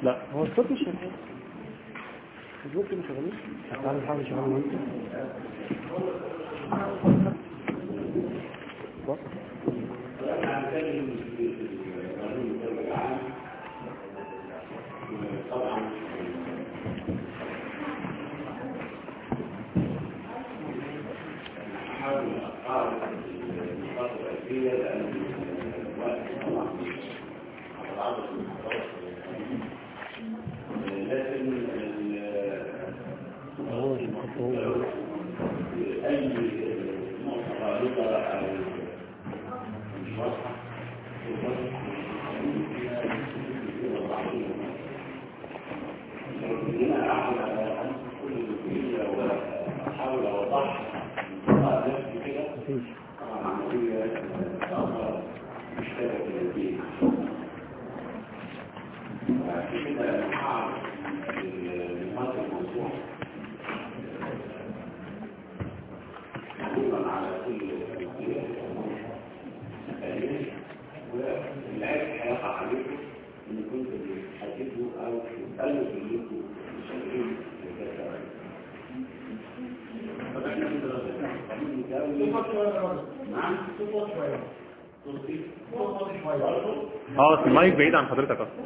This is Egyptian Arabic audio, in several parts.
لا هو الصوت مش شغال الصوت مش شغال تعالى نحاول نشغله وانت بص هو هو مفيش اه المايك بعيد عن حضرتك اصلا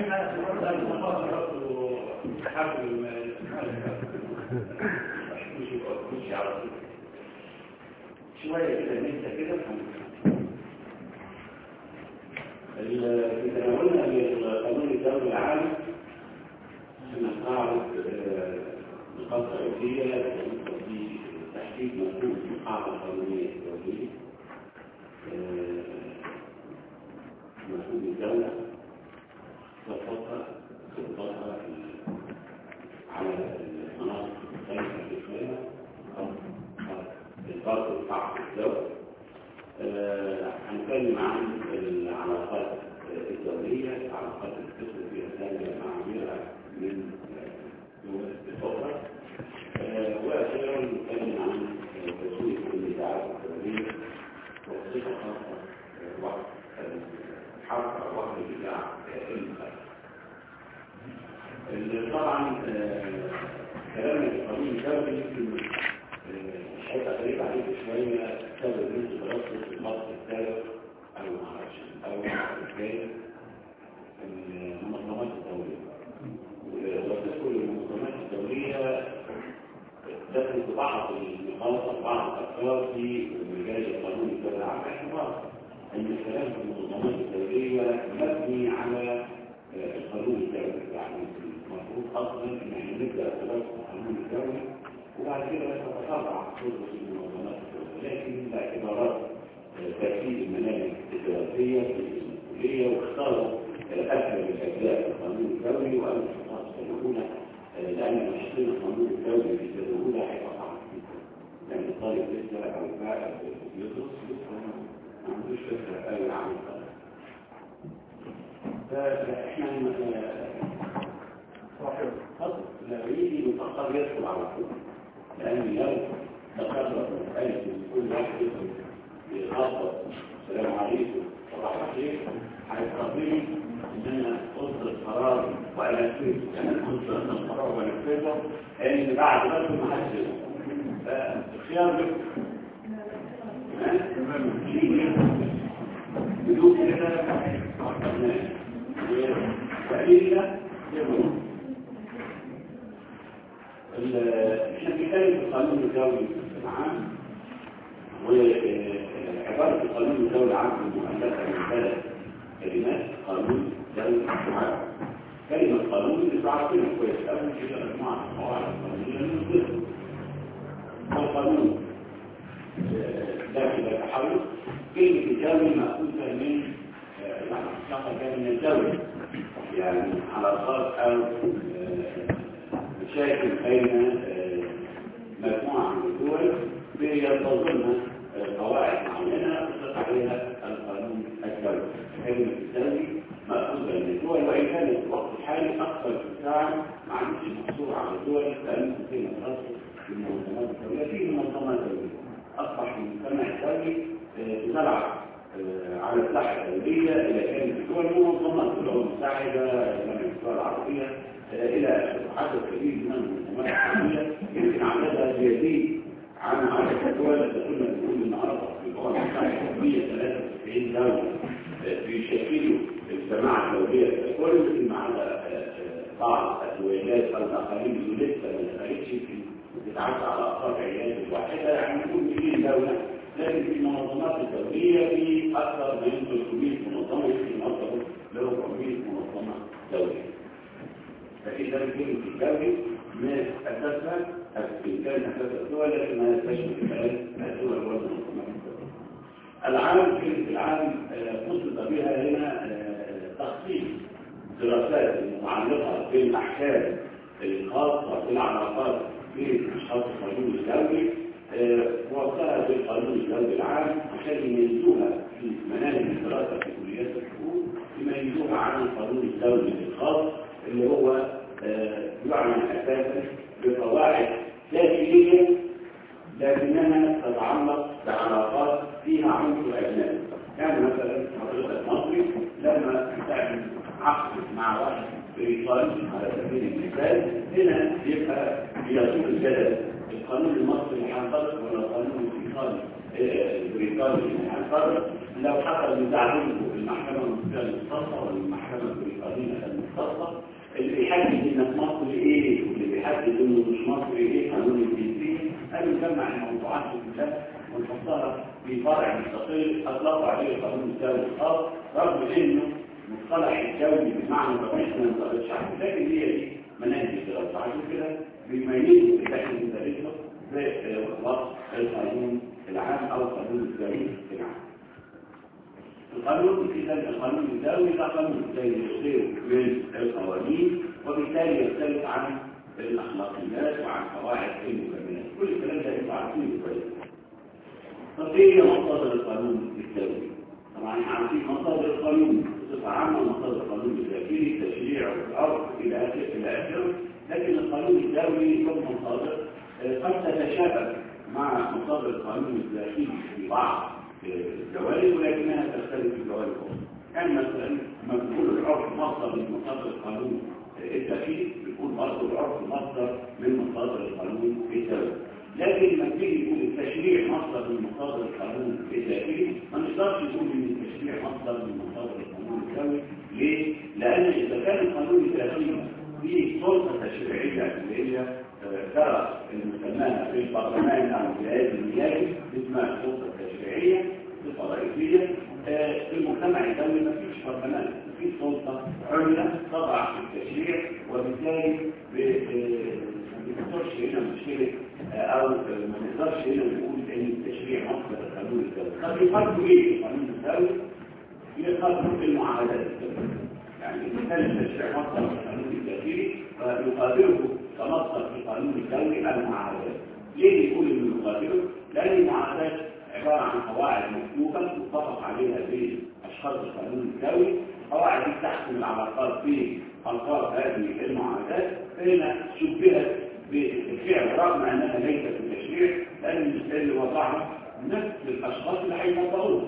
شوية كده ننسى كده إذا قلنا القانون الدولي العام نستعرض نقاط رئيسية في تحديد مفهوم القاعدة القانونية الدولية مفهوم الدولة تطبق تطبقها على المناطق المختلفة في الإسلام الفرق بتاع الدولة هنتكلم عن العلاقات الدولية العلاقات الفكرة فيها ثانية مع غيرها من دول أخرى وأخيرا نتكلم عن تسويق النزاعات الدولية وصفة خاصة وقت الحرب أو وقت النزاع المخالف طبعا كلام القانون الدولي يمكن هيبقى غريب عليك شوية بسبب ان انت درست في المصر الثالث او معرفش الاول او الثالث المنظمات الدولية وتذكر المنظمات الدولية تدرس بعض المخالطة بعض الافكار في مجال القانون الدولي العام باعتبار ان الكلام في المنظمات الدولية مبني على القانون الدولي يعني المفروض اصلا ان احنا نبدا دراسة القانون الدولي وبعد كده تتفرع صورة المنظمات الدولية لكن باعتبارات ترتيب المناهج الدراسية في المسؤولية واختاروا أكثر الأجزاء في القانون الدولي وأنا الخطاب الأولى لأن مشكلة القانون الدولي في السنة الأولى هيبقى صعب جدا لأن الطالب لسه أو البائع يدرس لسه ما عندوش فكرة قوي عن القانون فإحنا صاحب لا يجي متأخر يدخل على طول لأن لو تقرر ألف من كل واحد يدخل يخبط السلام عليكم صباح الخير هيقضيني إن أنا أصدر قرار وأنفذه يعني أنا أصدر القرار وأنفذه لأن بعد ذلك ما حدش فالخيار لك بدون كده عقدناه وإلا يقول احنا بنتكلم في القانون الدولي العام وعبارة القانون الدولي العام مؤلفة من ثلاث كلمات قانون دولي عام كلمة قانون اللي تعرفينها كويس أول كده مجموعة القواعد القانونية من القانون داخل التحرك كلمة الدولي مأخوذة من يعني صفحة من الدولي يعني علاقات أو مشاكل بين مجموعة من الدول بينتظمها قواعد معينة تطلق عليها القانون الدولي كلمة الدولي مأخوذة من الدول وإن كانت في الوقت الحالي أكثر اتساعا ما عندش محصور على الدول لأن في مدرسة المنظمات الدولية في منظمات دولية أصبح المجتمع الدولي تزرع على الساحة الدولية إلى كانت الدول منظمات الدول المساعدة الدول العربية فيها آه، إلى عدد كبير من المنظمات الدولية يمكن عددها يزيد عن عدد الدول اللي كنا بنقول النهارده في الدول المتحدة 193 دولة آه، بيشكلوا الجماعة الدولية كل مع بعض الولايات أو الأقاليم اللي لسه ما دخلتش في بتتعدى على أصابع العيال الواحدة يعني نقول 200 دولة لكن في المنظمات الدولية في أكثر من 300 منظمة في منظمة ل 400 منظمة دولية. فإذا كلمة الدولي ما أساسها إن كان أساس الدول لكن ما يستشمل كمان الدول والمنظمات الدولية. العالم كلمة العالم قصد بها هنا آه، تخصيص دراسات المتعلقة بالأحكام الخاصة بالعلاقات بين أشخاص القانون الدولي آه، ووصلها بالقانون الدولي العام عشان يميزوها في مناهج الدراسة في كليات الحقوق يميزوها عن القانون الدولي الخاص اللي هو آه، يعنى أساسا بقواعد داخلية لكنها تتعلق بعلاقات فيها عنصر أجنبي يعني مثلا حضرتك مصري لما تعمل عقد مع واحد بريطاني على سبيل المثال هنا يبقى بيصير الجدل القانون المصري هينطبق ولا القانون البريطاني آه، البريطاني هينطبق لو حصل نزاع بينهم المحكمه المصريه المختصه ولا المحكمه البريطانيه المختصه اللي بيحدد انك مصري ايه واللي بيحدد انه مش مصري ايه قانون الجنسيه قالوا نجمع الموضوعات في الكتاب ونحطها في فرع مستقل اطلقوا عليه القانون الدولي الخاص رغم انه مصطلح الدولي بمعنى طبيعي ما ينطبقش عليه لكن هي دي مناهج الدراسه عشان كده بيميزوا اللي احنا بندرسه بوصف القانون العام او القانون الدولي العام. القانون اذا القانون الدولي ده قانون زي غيره من القوانين وبالتالي يختلف عن الاخلاقيات وعن قواعد المكملات كل الكلام ده انتوا عارفينه كويس. طب ايه هي مصادر القانون الدولي؟ طبعا عارفين مصادر القانون بصفه عامه مصادر القانون الداخلي التشريع والعرف الى اخره الى اخره لكن القانون الدولي له مصادر آه، قد تتشابه مع مصادر القانون الداخلي في بعض آه، الجوانب ولكنها تختلف في جوانب اخرى يعني مثلا لما بنقول العرف مصدر من مصادر القانون آه، الداخلي بنقول برضه العرف مصدر من مصادر القانون الدولي لكن لما تيجي تقول التشريع مصدر من مصادر القانون الداخلي ما نقدرش نقول ان التشريع مصدر من مصادر القانون الدولي ليه؟ لان اذا كان القانون الداخلي فيه سلطه تشريعيه اللي هي آه، ترى المسماها في البرلمان او الجهاز النيابي اسمها السلطه التشريعيه صفه رئيسيه آه، في المجتمع الدولي ما فيش برلمان ما فيش سلطه عليا تضع في التشريع وبالتالي ب- آه، ما بنقدرش هنا مشكله او ما نقدرش هنا نقول ان التشريع مصدر القانون الدولي طب يقدموا ايه القانون الدولي يقدموا المعاهدات الدوليه يعني اذا كان التشريع مصدر القانون الداخلي فيقابله كمصدر في القانون الدولي المعاهدات ليه يقول انه يقابله لان المعاهدات عباره عن قواعد مكتوبه متفق عليها بين اشخاص القانون الدولي القواعد دي تحكم العلاقات بين الفاظ هذه المعاهدات فهنا شبهت بالفعل رغم انها ليست التشريع لان اللي وضعها نفس الاشخاص اللي هيطبقوها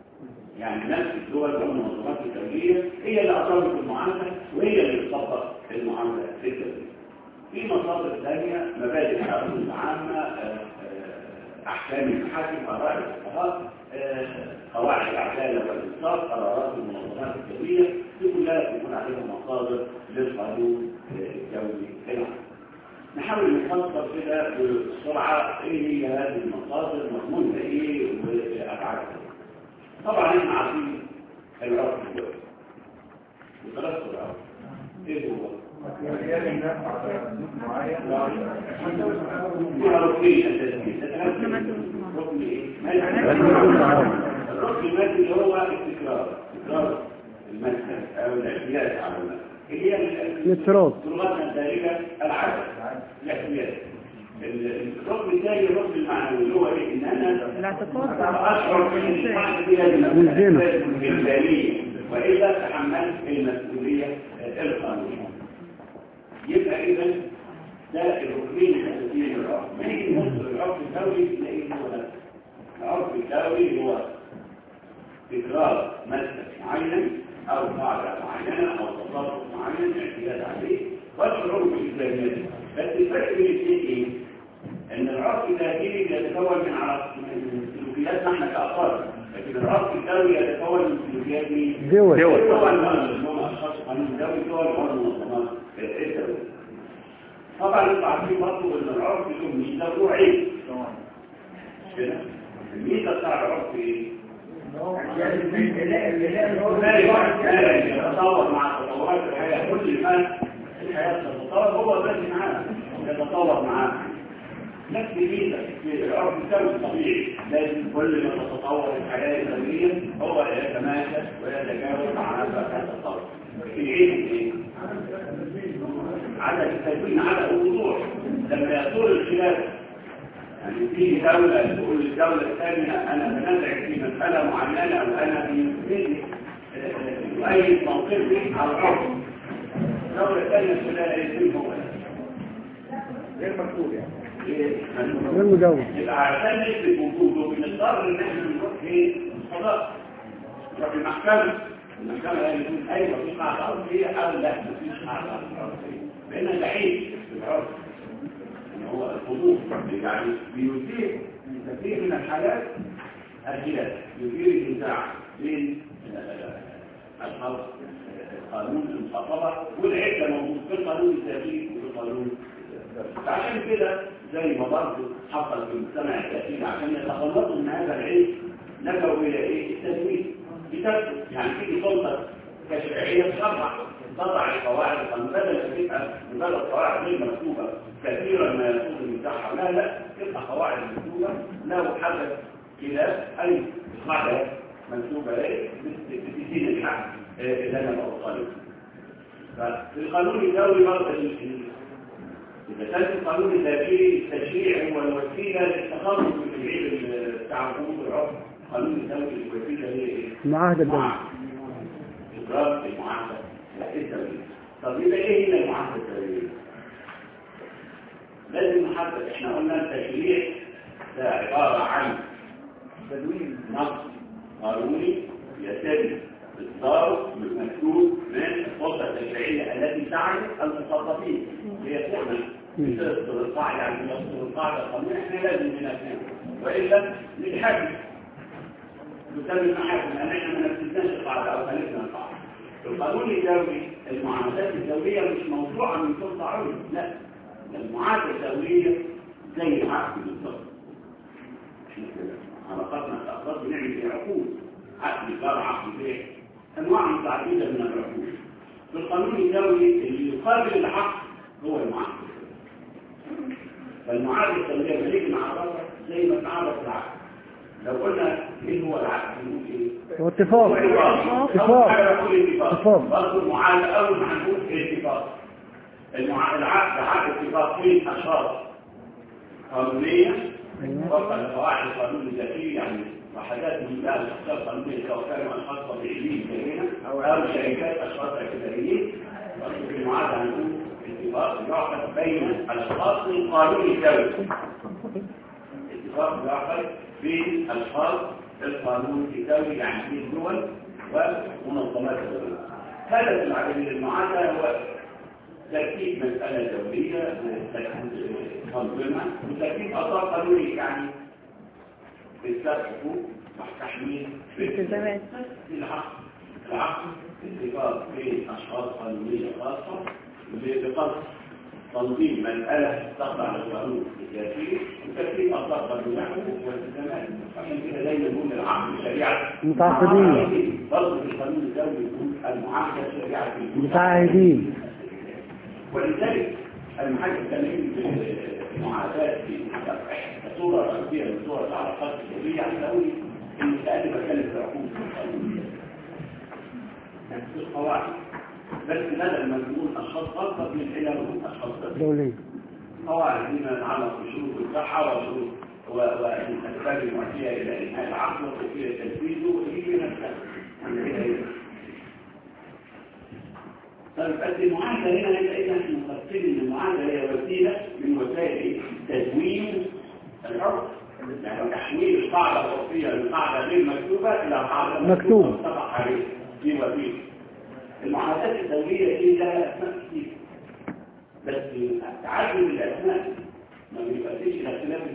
يعني نفس الدول والمنظمات الدوليه هي اللي اقامت المعاهده وهي اللي بتطبق المعاهده الدوليه في مصادر ثانيه مبادئ القانون العامه آه، آه، احكام المحاكم قرائن الفقهاء آه، قواعد العداله والانصاف قرارات المنظمات الدوليه دي كلها بيكون عليها مصادر للقانون آه، الدولي العام نحاول نفسر كده بسرعة ايه هي هذه المصادر مضمونها ايه وابعادها طبعا احنا عارفين العرف الدولي وثلاث العرف ايه هو؟ فيها ركنين اساسيين ركن ايه؟ الركن المادي اللي هو التكرار تكرار المسكن او الاعتياد على المسكن هي الاضطراد. لغتنا الدارجه العدد الاعتياد الركن الثاني الركن المعنوي اللي هو ايه ان انا الاعتقاد اشعر بالانسان بهذه والزنا. الجلاليه واذا تحملت المسؤوليه القانونيه يبقى اذا ده الركنين الاساسيين للعرف ما نيجي نبص للعرف الدولي نلاقي هو ده العرف الدولي هو تكرار مسلك معين او قاعده معينه او تصرف معين اعتياد عليه الإسلامية بس الفرق بين الاثنين ايه؟ ان العرف الداخلي يتكون من عرف من سلوكياتنا احنا كأفراد لكن العرف الدولي يتكون من سلوكيات مين؟ دول دول. دول اللي هم اشخاص قانون دولي دول والمنظمات الدولية طبعا انتوا عارفين برضه ان العرف له ميزه وله عيب مش كده؟ الميزه بتاع العرف ايه؟ لا يتطور مع تطورات الحياة كل ما الحياة تتطور هو بس معانا يتطور معانا نفس الميزة في العرف الدولي الطبيعي لازم كل ما تتطور الحياة الدولية هو يتماشى ويتجاوز مع هذا التطور في عيب ايه؟ عدد التكوين عدد الوضوح لما يطول الخلاف يعني في دولة تقول للدولة الثانية أنا بنزع في مسألة معينة أو أنا في أي موقفي على الحكم الدولة الثانية تقول لها إيه فين هو غير مكتوب يعني غير مدون يبقى عشان نثبت وجوده بنضطر إن إحنا نروح إيه القضاء نروح المحكمة المحكمة هي تقول أيوة في قاعدة عرفية أو لا مفيش قاعدة عرفية بأنها دحيح في العرف هو الخضوع يعني بيثير في كثير من الحالات الخلاف يثير النزاع بين أصحاب القانون المخاطبة والعدة موجود في القانون التأكيد وفي القانون فعشان كده زي ما برضه حصل في المجتمع التأكيد عشان يتخلصوا من هذا العلم لجوا إلى إيه؟ التدوين بتدرس يعني في سلطة كشرعية تشرع تضع القواعد القانون بدل ما تبقى مجرد قواعد غير مكتوبة كثيرا ما يكون المساحة لا لا تبقى قواعد مكتوبة لو حدث خلاف أي قاعدة مكتوبة ايه بتزيد الحق اللي أنا بوصله ففي القانون الدولي برضه ال- ال- إذا كان في القانون الداخلي التشريع هو الوسيلة للتخلص من العيب بتاع القانون العرف القانون الدولي الوسيلة هي ايه؟ المعاهدة الدولية إدراك المعاهدة الدولية طب يبقى إيه هي المعاهدة الدولية؟ لازم نحدد إحنا قلنا التشريع ده عبارة عن تدوين نص قانوني يتم إصداره بالمكتوب من السلطة التشريعية التي تعرف المخططين هي تعمل بتصدر القاعدة يعني تصدر القاعدة القانونية إحنا لازم ننفذها وإلا نتحدث نسمي المحاكم لأن احنا ما نفذناش القاعدة أو خالفنا القاعدة. القانون الدولي المعاملات الدولية مش موضوعة من سلطة عليا لا المعادلة الدولية زي العقد بالظبط احنا كده علاقاتنا كأفراد بنعمل في عقود عقد إيجار عقد بيع أنواع متعددة من العقود في القانون الدولي اللي يقابل العقد هو المعادلة فالمعادلة الدولية لما نيجي نعرفها زي ما تعرف العقد لو قلنا ايه هو العقد نقول ايه هو اتفاق اتفاق اتفاق برضه المعادلة أول ما هنقول اتفاق المع- العقد عقد اتفاق بين أشخاص قانونية وفقا لقواعد القانون الذاتي يعني وحاجات من بقى الأشخاص القانونية سواء كانوا أشخاص طبيعيين زينا أو شركات أشخاص اعتباريين برضه في المعادلة هنقول اتفاق يعقد بين الأشخاص القانون الدولي اتفاق يعقد بين أشخاص القانون الدولي يعني بين الدول ومنظمات الدول هدف العدد المعادلة هو ترتيب مسألة دولية ترتيب منظمة وترتيب أطار قانوني يعني إثبات حقوق تحميل التزامات. العقد العقد اتفاق بين أشخاص قانونية خاصة بقصد تنظيم مسألة تخضع للقانون الذاتي وترتيب أطار قانونية حقوق والتزامات عشان كده دايما نقول العقد شريعة متعاقدين برضه في القانون الدولي يقول المعاهدة شريعة متعاهدين ولذلك المحاكم التنمية في المعادلات في صورة رئيسية من صور العلاقات الدولية هتلاقي إن تقلب كلمة العقود نفس القواعد بس بدل ما نقول أشخاص خاصة من إلى نقول أشخاص خاصة دولية قواعد فيما يتعلق بشروط الصحة وشروط والأسباب المؤدية إلى إنهاء العقد وكيفية تنفيذه وهي نفسها عن كده هي. طيب بس المعادلة هنا يبقى إذا احنا مقصدين إن المعادلة هي وسيلة من وسائل تدوين العرف يعني تحويل القاعدة العرفية من قاعدة غير مكتوبة إلى قاعدة مكتوبة. متفق عليها دي وسيلة المعادلات الدولية دي لها أسماء كتير بس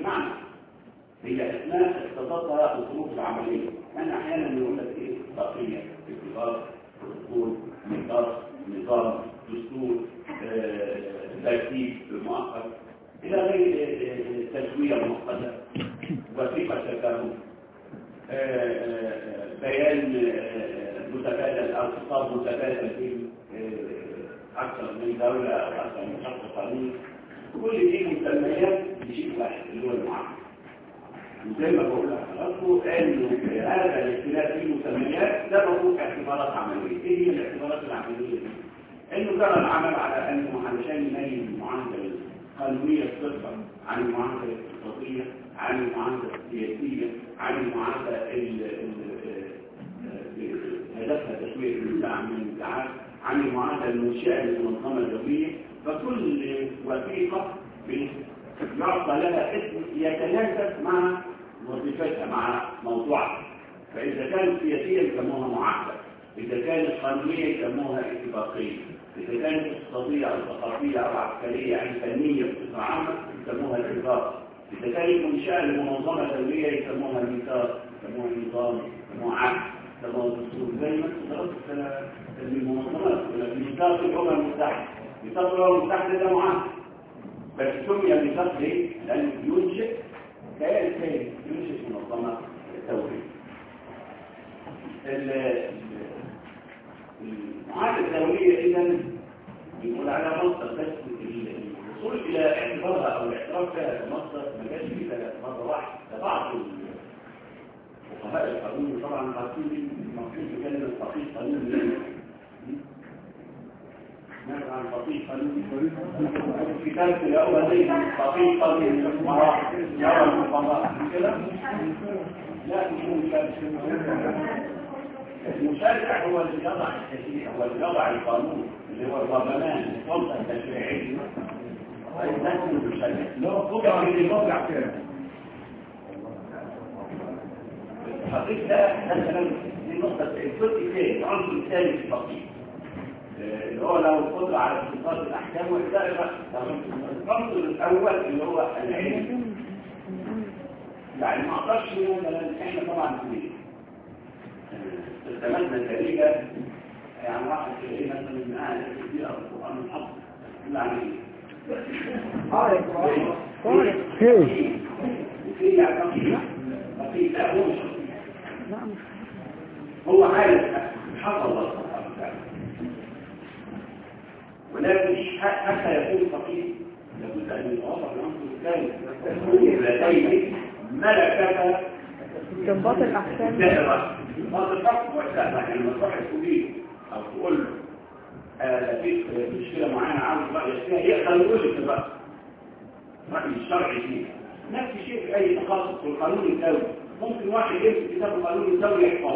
المعنى هي أسماء اختصاصها الظروف العملية يعني أحيانا يقول لك إيه بقية اتفاق دستور ميثاق نظام دستور آه، ترتيب مؤقت إلى غير آه، آه، تسوية مؤقتة وثيقة تكامل آه، آه، بيان آه، متبادل أو خطاب متبادل بين آه، أكثر من دولة أو أكثر من شخص قانوني كل دي مسميات لشيء واحد اللي هو المعاملة وزي ما بقول لحضراتكم انه هذا الاختلاف في المسميات سببه اعتبارات عمليه، ايه هي الاعتبارات العمليه دي؟ انه ترى العمل على انه علشان يميز المعامله القانونيه الصرفه عن المعامله الاقتصاديه، عن المعامله السياسيه، عن المعامله ال- ال- ال- هدفها تسويه المنفعه من المنفعات، عن المعامله المنشاه للمنظمه الدوليه، فكل وثيقه يعطى لها اسم يتناسب مع وظيفتها مع موضوعها فإذا كانت سياسية يسموها معاهدة إذا كانت قانونية يسموها اتفاقية إذا كانت اقتصادية أو ثقافية أو عسكرية أو فنية بصفة عامة يسموها اتفاق إذا كانت منشأة لمنظمة دولية يسموها ميثاق يسموها نظام يسموها عهد يسموها دستور زي ما انت ضربت المنظمات ميثاق الأمم المتحدة ميثاق الأمم المتحدة ده معاهدة بس سمي ميثاق ليه؟ لأنه ينشئ كيان ثاني ينشئ منظمة دولية. ال- المعاهدة الدولية إذا بنقول عليها مصدر بس الوصول إلى اعتبارها أو الاعتراف بها كمصدر ما جاش كده مرة واحدة ده بعض فقهاء القانون طبعا عارفين المقصود بكلمة فقيه قانون ليه؟ نعرف عن فقيه قانون الكتاب في الأول دي فقيه قانون مراحل يرى الفقهاء كده لا مش مشارك المشارع هو اللي يضع التشريع هو اللي يضع القانون اللي هو البرلمان السلطه التشريعيه الناس المشارع لا قطع اللي موقع كده الحقيقة ده ده كلام دي نقطة الجزء الثاني العنصر الثاني في التقييم اللي هو لو القدرة على استنباط الأحكام والإدارة بقى العنصر الأول اللي هو العلم يعني ما أقدرش مثلا إحنا طبعا في استخداماتنا الكريمة يعني واحد تلاقيه مثلا من أهل كتير أو القرآن الحق يعني خير في يعني في لا هو مش هو عارف حق الله سبحانه وتعالى ولكن حتى يكون فقير لابد ان يتوفر العنصر الثاني لديه ملكه استنباط الأحكام دائره بعض الحق والسهل يعني لما تروح تقولي او تقول له آه، في مشكله معينه عاوز رايك فيها يقدر يقول لك الراي الراي الشرعي فيها نفس الشيء في اي تخصص في القانون الدولي ممكن واحد يمسك كتاب القانون الدولي يحفظه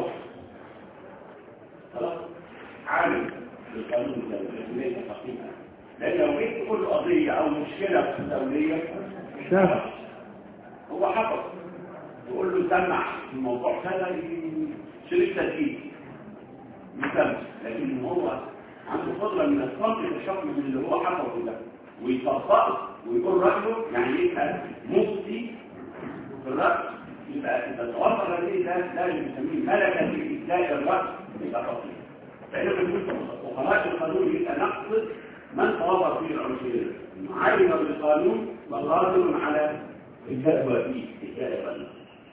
خلاص عالم بالقانون الدولي ليس فقيها لان لو جيت تقول له قضيه او مشكله دوليه شاف. هو حفظ تقول له سمع في موضوع كذا شريك تسجيل يسمع لكن هو عنده قدره من الصمت الحكم من اللي هو حفظه ده ويطبقه ويقول رايه يعني يبقى مفتي في الراي يبقى اذا توفر هذه ده لازم نسميه ملكه في ابداء الراي يبقى فقير فإنه بنقول فقهاء القانون يبقى نقصد من توفر فيه العنصرين علم بالقانون وقادر على الفتوى فيه إجابة القانون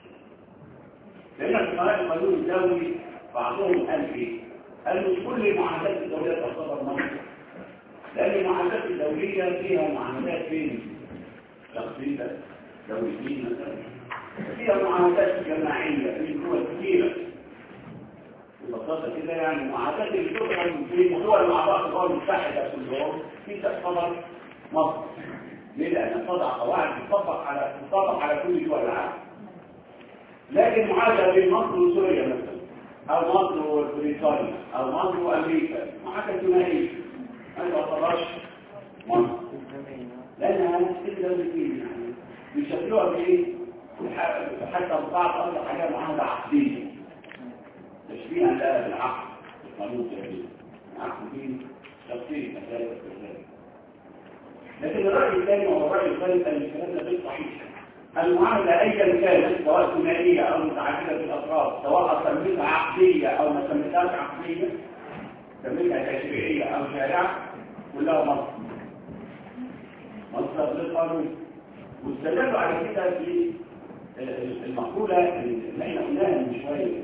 لأن فقهاء القانون الدولي بعضهم قال إيه؟ قالوا كل المعاهدات الدولية تعتبر مصر لأن المعاهدات الدولية فيها معاهدات بين شخصين دوليين مثلا فيها معاهدات جماعية بين دول كثيرة ببساطة كده يعني معاهدات اللي تدخل في دول الأعضاء الأمم المتحدة كلهم في تعتبر مصر ليه؟ لأن تضع قواعد تطبق على تطبق على كل دول العالم لكن معاهدة بين مصر وسوريا مثلا أو مصر وبريطانيا أو مصر وأمريكا معاهدة ثنائية ما تعتبرش مصر لأنها كل دولتين يعني بيشكلوها بإيه؟ حتى البعض أطلق عليها معاهدة عقدية تشبيها لها بالعقل القانون التشبيه العقل فيه شخصية كذلك وكذلك لكن الرأي الثاني وهو الرأي الثالث أن الكلام ده غير صحيح المعاملة أيا كانت سواء ثنائية أو متعددة الأطراف سواء سميتها عقدية أو ما سميتهاش عقدية سميتها تشريعية أو شارعة كلها مصر مصر للقانون واستدلوا على كده في المقولة اللي احنا قلناها من شوية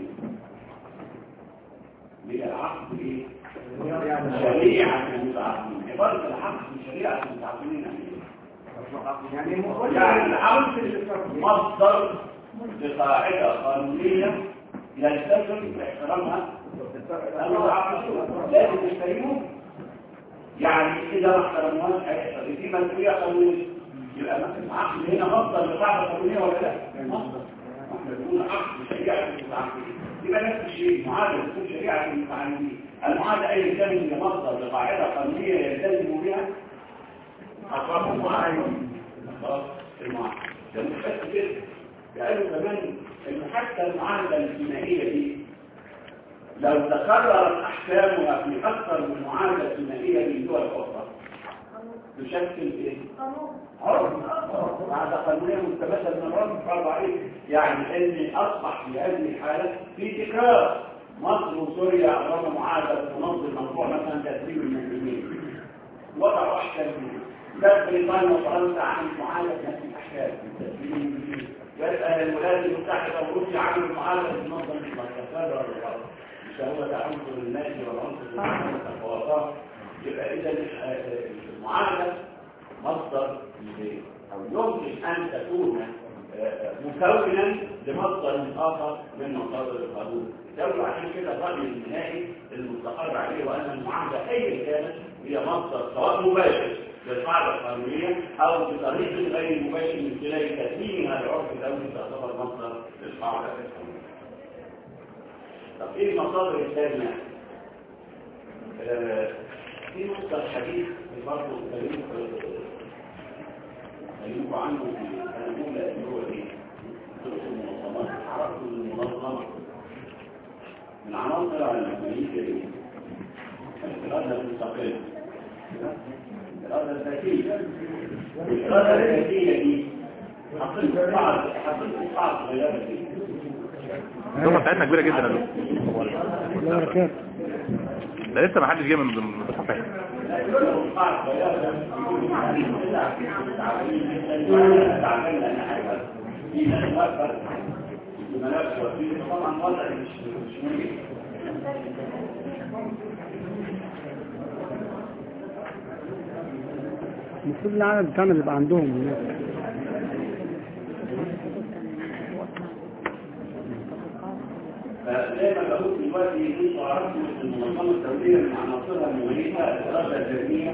هي العقد ايه؟ شريعة المتعاقدين عبارة العقد شريعة المتعاقدين يعني ايه؟ يعني العقد مصدر لقاعدة قانونية يلتزم باحترامها المتعاقدون لازم يحترموه يعني إذا ما احترموهاش هيحصل في مسؤولية قانونية يبقى العقد هنا مصدر لقاعدة قانونية ولا لا؟ مصدر احنا بنقول عقد شريعة المتعاقدين يبقى نفس الشيء معادلة تكون شريعة المتعاقدين المعادلة أي كان هي مصدر لقاعدة قانونية يلتزم بها أطراف المعادلة خلاص المعادلة ده مش بس كده قالوا كمان إن حتى المعادلة الثنائية دي لو تكررت أحكامها في أكثر من معادلة ثنائية في دول أخرى تشكل إيه؟ عرض بعد قانونية مستمدة من الرد فرض عليه يعني ان اصبح في هذه الحالة في تكرار مصر وسوريا اقرام معاهدة تنظم مشروع مثلا تسليم المسلمين وضعوا احكام بس بريطانيا وفرنسا عملت معاهدة نفس الاحكام تسليم المسلمين يسأل الولايات المتحدة وروسيا عملوا معاهدة تنظم المسافات مش هو ده عنصر المادي والعنصر التفاوضات يبقى اذا المعاهدة مصدر أو يمكن أن تكون مكونا لمصدر آخر من مصادر القانون دولة عشان كده الرأي النهائي المستقر عليه وأن المعاهدة أيا كانت هي مصدر سواء مباشر للقاعدة القانونية أو بطريق غير مباشر من خلال تسليمها لعرف الدولي تعتبر مصدر للقاعدة القانونية. طب إيه المصادر الثانية؟ آه في مصدر حديث برضه أيوب عنه في الأولى اللي هو إيه؟ درس المنظمات عرفت المنظمة من عناصر الميزة دي الإرادة المستقلة الإرادة الذاتية الإرادة الذاتية دي حطيت بعض حطيت بعض غيابة دي الدفعه بتاعتنا كبيره جدا يا دكتور. الله بركاته ده لسه ما حدش جه من من الدفعه المفروض العدد بتاعنا بيبقى عندهم هناك فزي ما بقول دلوقتي انتوا عرفتوا ان المنظمه الدوليه من عناصرها المميزه الاراده الذاتيه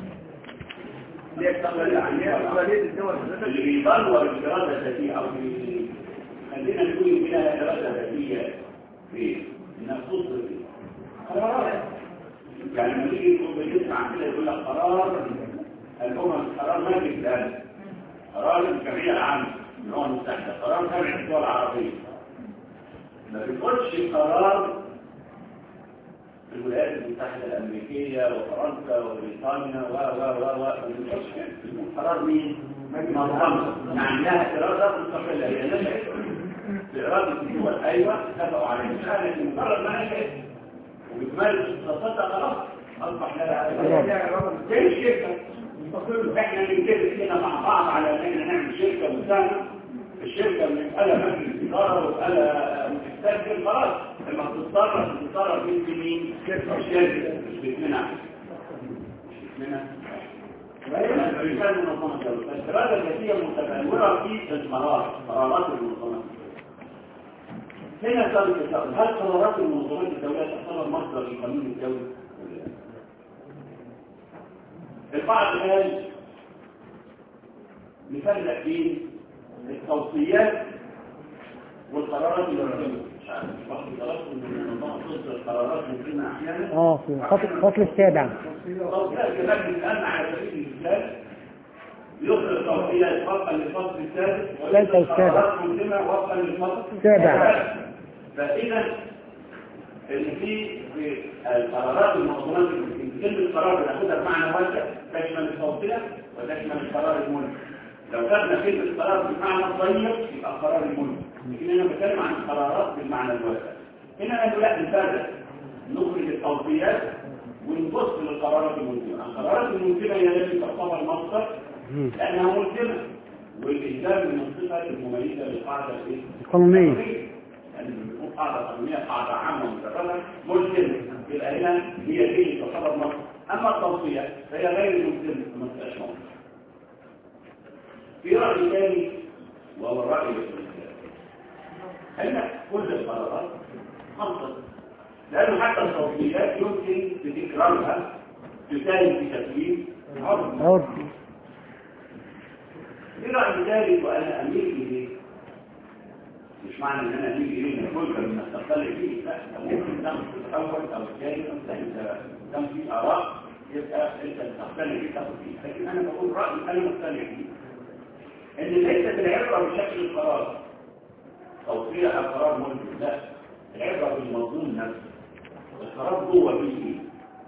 اللي بيطلع الاراده الذاتيه او بي- خلينا نقول بها اراده ذاتيه في انها تصدر في قرارات يعني لما نيجي نقول بنسمع كده يقول لك قرار الامم قرار مجلس الامن قرار الجمعيه العامه الامم المتحده قرار جامعه الدول العربيه ما بيقولش قرار الولايات المتحدة الأمريكية وفرنسا وبريطانيا و و و و ما بيقولش كده بيقول قرار مين؟ منظمة يعني لها إرادة مستقلة هي نشأت بإرادة الدول أيوة اتفقوا عليها مش عارف مجرد ما نشأت وبتمارس اختصاصاتها خلاص أصبح لها زي الشركة مستقلة احنا بنتفق هنا مع بعض على ان احنا نعمل شركة مساهمة الشركة مسألة مجلس إدارة ومسألة مستقبل خلاص لما بتتصرف بتتصرف مين في مين؟ الشركة مش بتمنع مش بتمنع الرسالة المنظمة الدولية الإرادة الذاتية متبلورة في القرار قرارات المنظمة هنا سؤال التساؤل هل قرارات المنظمات الدولية تعتبر مصدر للقانون الدولي؟ ولا لا؟ البعض قال نفرق بين التوصيات والقرارات الوردية مش عارف مش واخد بالكم ان المنظمه تصدر القرارات ممكن احيانا اه في الفصل الفصل السابع توصيات كمان الان على سبيل المثال يصدر توصيات وفقا للفصل السادس ثالثة والسابع. قرارات مهمه وفقا للفصل السابع. فاذا اللي في في القرارات المنظمات كلمه قرار بناخدها بمعنى واحد تشمل التوصيه وتشمل القرار الملك لو خدنا كلمة قرار بالمعنى الضيق يبقى قرار الملك لكن أنا بتكلم عن قرارات بالمعنى الواسع هنا أنا لا نفرق نخرج التوصيات ونبص للقرارات الملزمة القرارات الملزمة هي التي تعتبر مصدر لأنها ملزمة والإلزام من الصفة المميزة للقاعدة الإيه؟ قانونية يعني بنقول قاعدة قانونية قاعدة عامة مستقلة ملزمة يبقى هنا هي دي تعتبر مصدر أما التوصية فهي غير ملزمة ما تبقاش مصدر في رأي ثاني وهو الرأي هنا كل القرارات منطق لأنه حتى التوصيات يمكن بتكرارها تساهم في تكوين عرض عرض في رأي ثالث وأنا أميل إليه مش معنى إن أنا أميل إليه من كل من استقل فيه لا ده ممكن تاخد في الأول أو الثاني أو الثاني كان في آراء يبقى أنت تختلف فيه تاخد فيه لكن أنا بقول رأيي أنا مختلف فيه ان ليست العبرة بشكل القرار توصية او قرار ملزم لا العبرة بالمضمون نفسه القرار جوه فيه ايه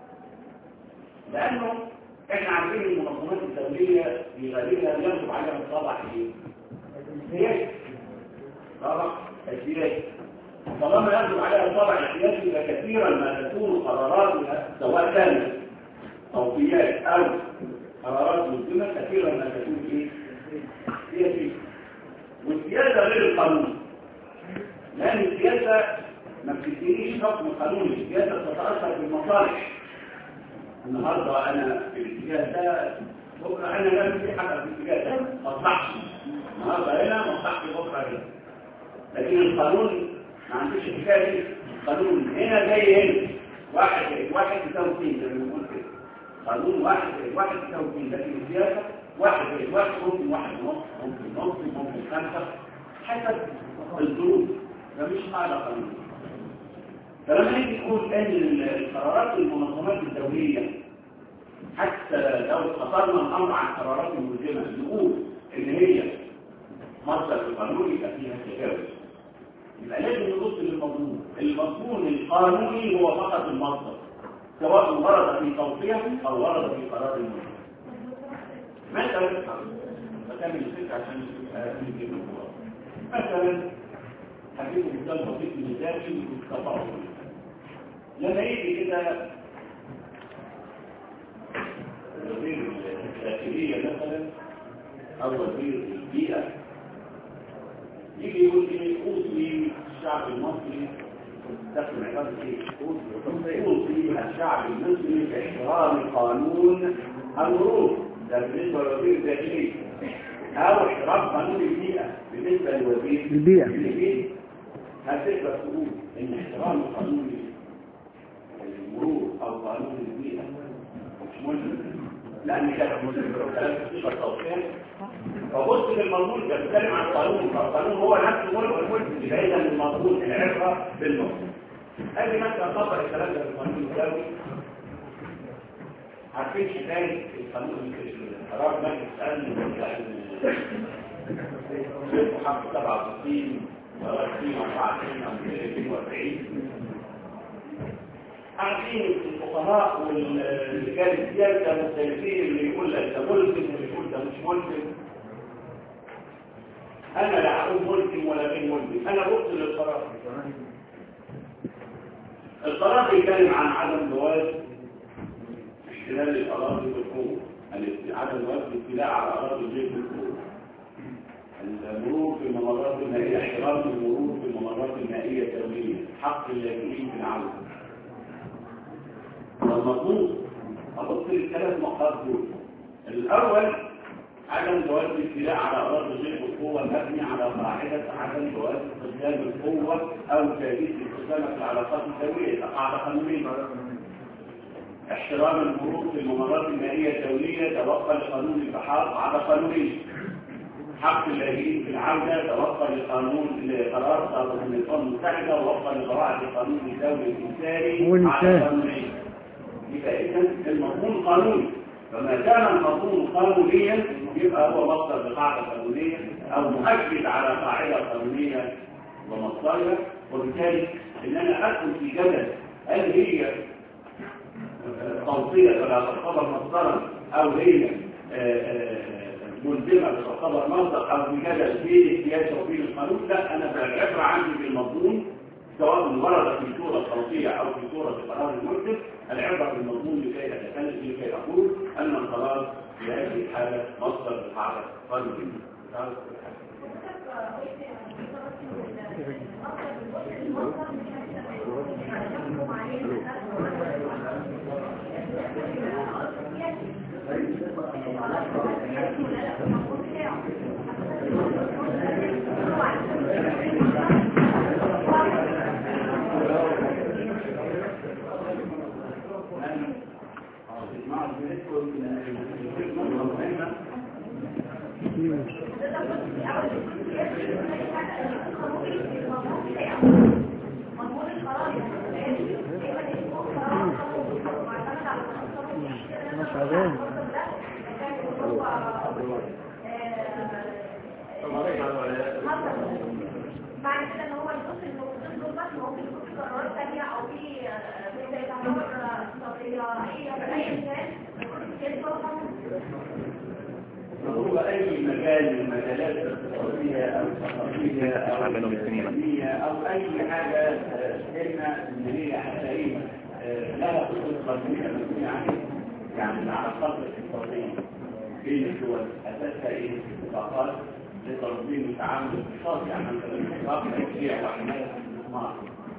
لانه احنا عارفين المنظمات الدولية في غالبها بيغلب عليها الطابع ايه السياسي طابع السياسي طالما يغلب عليها الطابع السياسي فكثيرا ما تكون قراراتها سواء كانت توصيات او قرارات ملزمة كثيرا ما تكون ايه سياسي والسياسة غير القانون لأن السياسة ما بتدينيش حكم قانوني السياسة تتأثر بالمصالح النهاردة أنا في الاتجاه ده بكرة أنا لازم في حاجة في الاتجاه ده مصلحتي النهاردة هنا مصلحتي بكرة هنا لكن القانون ما عنديش الحكاية دي القانون هنا زي هنا واحد زائد واحد يساوي اثنين زي ما بنقول كده قانون واحد زائد واحد يساوي اثنين لكن السياسة واحد زائد واحد ممكن واحد ونص ممكن نص ممكن خمسة حسب الظروف ده مش قاعدة قانونية فلما نيجي نقول ان القرارات المنظمات الدولية حتى لو خطرنا الامر عن قرارات ملزمة نقول ان هي مصدر القانون يبقى فيها تجاوز يبقى لازم نبص للمضمون المضمون القانوني هو فقط المصدر سواء ورد في توصية او ورد في قرار الملزم مثلا بكمل الفكرة عشان نجيب الجواب مثلا هجيب مثال بسيط من ذاتي والتفاعل لما يجي كده وزير الداخلية مثلا أو وزير البيئة يجي يقول لي أوصي الشعب المصري تكون عبارة ايه؟ أوصي الشعب المصري باحترام قانون المرور ده بالنسبة لوزير الداخلية أو احترام قانون البيئة بالنسبة لوزير البيئة. البيئة هتقدر تقول إن احترام قانون المرور أو قانون البيئة مش ملزم لأن كده ملزم كلام صفة توقيع فبص للمضمون ده بيتكلم عن قانون فالقانون هو نفسه ملزم يبقى إذا المضمون العبرة بالمضمون أجي مثلا طبق الكلام ده في القانون الدولي عارفين حكاية القانون القرار مجلس الأمن بتاع حرب 67 و20 24 أو 42 عارفين الفقهاء والرجال السياسة مختلفين اللي يقول لك ده ملزم واللي يقول ده مش ملزم أنا لا أقول ملزم ولا غير ملزم أنا بص للقرار القرار بيتكلم عن عدم جواز احتلال الأراضي بالقوة عدم جواز الاطلاع على أراضي الغير بالقوة المرور في الممرات المائية احترام المرور في الممرات المائية الدولية حق اللاجئين في العودة والمطلوب أبص للثلاث نقاط دول الأول عدم جواز الاطلاع على أراضي الغير بالقوة مبني على قاعدة عدم جواز استخدام القوة أو تأدية استخدامها في العلاقات الدولية قاعدة قانونية احترام المرور في الممرات المائية الدولية توفى لقانون البحار قاعدة قانونية حق اللاجئين في العودة توفى لقانون لقرار صادر من الأمم المتحدة ووفى لقواعد القانون الدولي الإنساني والإنسان. قاعدة قانونية يبقى إذا المضمون قانوني فما كان المضمون قانونيا يبقى هو مصدر لقاعدة قانونية أو مؤكد على قاعدة قانونية ومصدرها وبالتالي إن أنا أدخل في جدل هل هي توصية ولا تعتبر مصدرا أو هي آه، آه، ملزمه تعتبر مصدر او بجدل في السياسه وفي القانون لا انا العبره عندي بالمضمون سواء ورد في صوره صوتيه او في صوره قرار الملزم العبره بالمضمون لكي اتكلم لكي اقول ان القرار في هذه الحاله مصدر لقاعده قانونيه انا شغال معنى كده ان هو النص النقطتين دول بس ممكن يكون في قرارات ثانيه او في آه، زي تعتبر اقتصاديه اي اي كان كده هو أي مجال من المجالات الاقتصادية أو الثقافية أو عملوا بالسنين. الفنية أو أي حاجة آه، قلنا إن هي هتلاقيها آه، لها خطوط قانونية مسؤولية عنها يعني العلاقات الاقتصادية بين الدول أساسها إيه؟ اتفاقات لتنظيم التعامل الاقتصادي يعني مثلا اتفاق تشجيع وحماية الاستثمار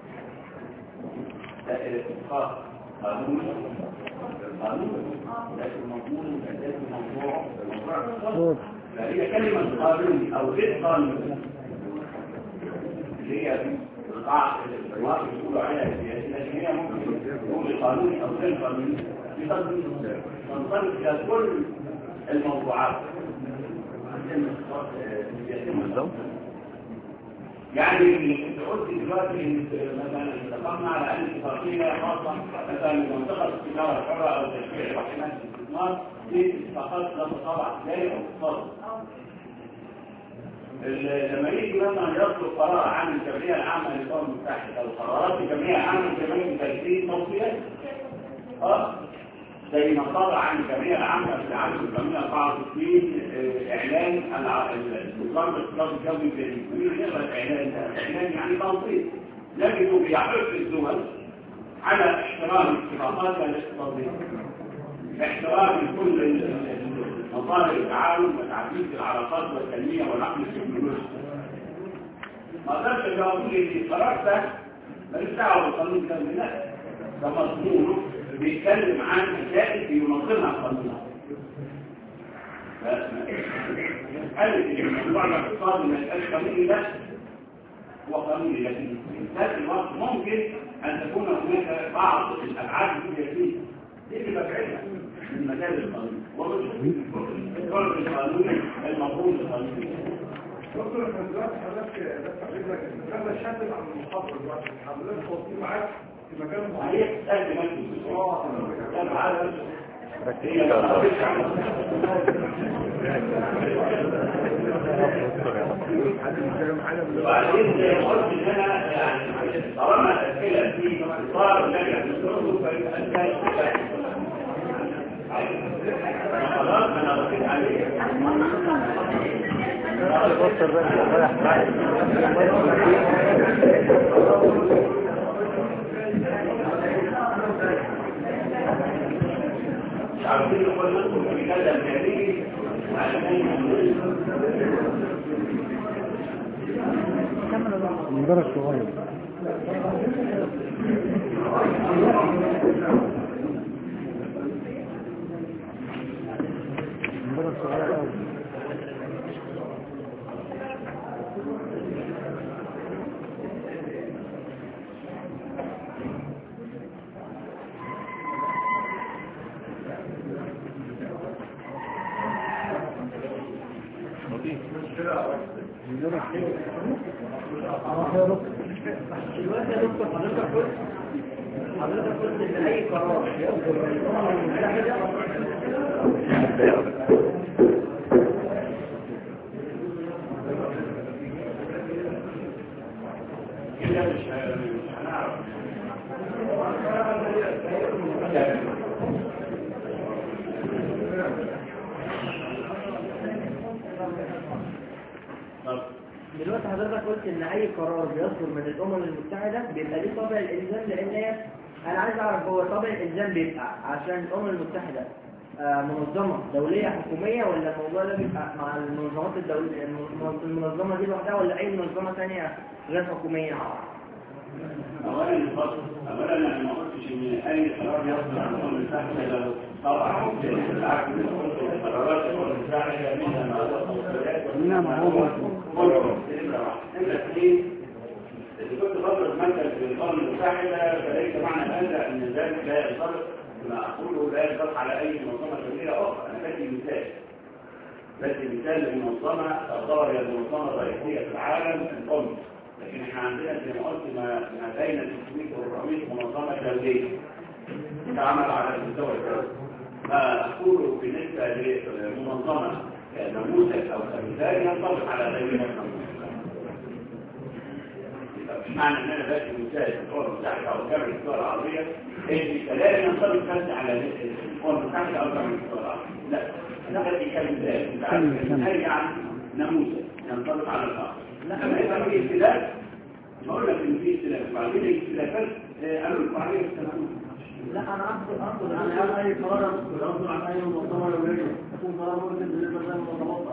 ده اتفاق قانوني قانون لكن مضمون الأساسي موضوع موضوع اقتصادي صوت فهي كلمة قانون أو غير قانون اللي هي القاعدة الواقع يقولوا عليها السياسية لكن هي ممكن تقول قانوني أو غير قانوني تنطلق إلى كل الموضوعات بالظبط يعني انت قلت دلوقتي ان مثلا اتفقنا على ان اتفاقيه خاصه مثلا منطقه التجاره الحره او تشجيع وحمايه الاستثمار دي اتفاقات لا تطابق لا او تطابق ال- لما يجي مثلا يصدر قرار عن الجمعيه العامه للامم المتحده او قرارات الجمعيه العامه للجمعيه التجديد توصيات اه زي ما صدر عن الجمعيه العامه في عام 1964 آه، اعلان الع- ال- نظام الاقتصاد الجوي الجديد مين يقرا الاعلان ده؟ اعلان يعني تنصيص نجد بيحث الدول على احترام اتفاقاتها الاقتصاديه احترام كل ال- ال- مصادر التعاون وتعزيز العلاقات والتنميه والعقل التكنولوجي ما اقدرش اقول ان القرار ده ملوش دعوه بالقانون ده لا ده مضمونه بيتكلم عن مسائل بينظمها القانون قالت ان الموضوع الاقتصادي ما يبقاش قانوني بس هو قانوني لكن في نفس الوقت ممكن ان تكون هناك بعض الابعاد السياسيه دي اللي ببعدها من مجال القانون والقانون القانوني المفروض القانوني دكتور احنا دلوقتي حضرتك بس حضرتك انا شاتم عن المحاضره دلوقتي حضرتك واقفين معاك في مكان معين صحيح سهل نفسه اه ده معاه ركز ان شاء الله وبعدين زي ما قلت ان انا يعني طالما الاسئله في اطار اللجنه الدكتور فيبقى انت خلاص انا رديت عليه بص الرجل رايح معي مش عارفين نقول لكم في كذا تاريخي المدرس صغير المدرس صغير قوي المدرس راح يا دكتور دلوقتي يا دكتور حضرتك قلت حضرتك قلت ان اي قرار يصدر من الامم المتحده كده مش مش هنعرف حضرتك قلت ان اي قرار بيصدر من الامم المتحده بيبقى ليه طابع الالزام لان هي انا عايز اعرف هو طابع الالزام بيبقى عشان الامم المتحده آه، منظمه دوليه حكوميه ولا الموضوع ده بيبقى مع المنظمات الدوليه الم- المنظمه دي لوحدها ولا اي منظمه ثانيه غير حكوميه اولا الفصل اولا انا ما قلتش ان اي قرار يصدر عن الامم المتحده لو طبعا بالعكس قلت قرارات الامم المتحده منها ما تصل نعم، هو- نمرة اثنين إذا كنت بضرب مثل في الأمم المتحدة فليس معنى هذا أن ذلك لا ينطبق ما أقوله لا ينطبق على أي منظمة دولية أخرى أنا بدي مثال بدي مثال لمنظمة تعتبر هي المنظمة الرئيسية في العالم الأم لكن احنا عندنا زي ما قلت ما ما بين 300 و 400 منظمة دولية تعمل على المستوى الدولي ما أقوله بالنسبة لمنظمة كنموذج أو كمثال ينطبق على غيرها مش معنى ان انا بس مثال في الدول المتحده او جامعه الدول العربيه ان كلامي ينطبق بس على الدول المتحده او جامعه الدول العربيه لا انا بدي كمثال انت عارف المثال يعني نموذج ينطبق على الاخر لما يبقى في اختلاف بقول لك ان في اختلاف وبعدين الاختلافات آه، قالوا لكم عليها السنوات لا انا اقصد اقصد عن اي قرار يصدر عن اي منظمه دوليه يكون قرار ممكن بالنسبه للمنظمات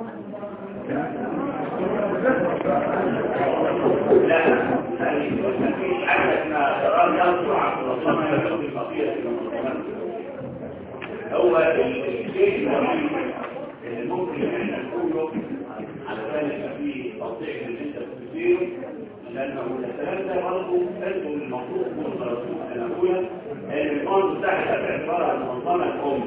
لا يعني مفيش حاجه اسمها قرار يصدر عن منظمه يصدر بقيه المنظمات هو الشيء الوحيد اللي ممكن احنا نقوله علشان يبقى فيه توضيح اللي انت بتثيره لانه الكلام ده برضه انتم المفروض تكونوا درستوه انا اقولها ان الامم المتحده باعتبارها المنظمه الام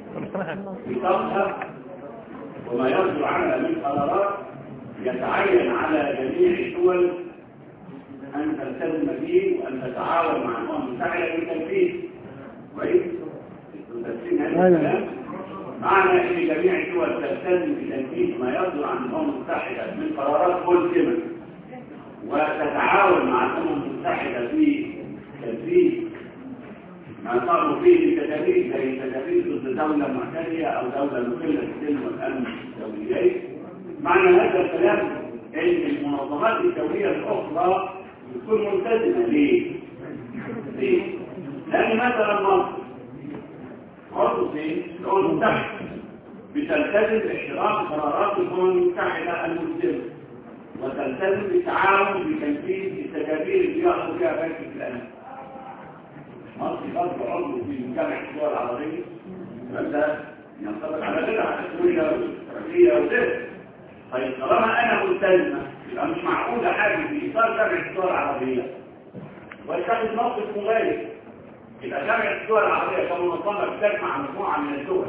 بطاقها وما يصدر عنها من قرارات يتعين على جميع الدول ان تلتزم به وان تتعاون مع الامم المتحده في تنفيذ كويس؟ تفسير هذا الكلام معنى ان جميع الدول تلتزم بتنفيذ ما يصدر عن الامم المتحده من قرارات ملزمه وتتعاون مع الامم المتحده في تنفيذ ما صاروا فيه من تدابير زي تدابير ضد دوله معتديه او دوله مخله بالسلم والامن الدوليين معنى هذا الكلام ان المنظمات الدوليه الاخرى تكون ملتزمه ليه؟ ليه؟ لان مثلا مصر برضه فين؟ الأمم المتحدة بتلتزم باحترام قرارات الأمم المتحدة الملزمة وتلتزم بالتعاون بتنفيذ التدابير اللي يأخذ فيها بنك الأمن. مصر برضه عضو في مجتمع الدول العربية فده ينطبق على كده على سوريا واستراليا وغيرها. طيب طالما أنا ملتزمة يبقى مش معقول حاجة في إطار جامعة الدول العربية واتخذ موقف مغاير يبقى جامعة الدول العربية كمنظمة بتجمع مجموعة من الدول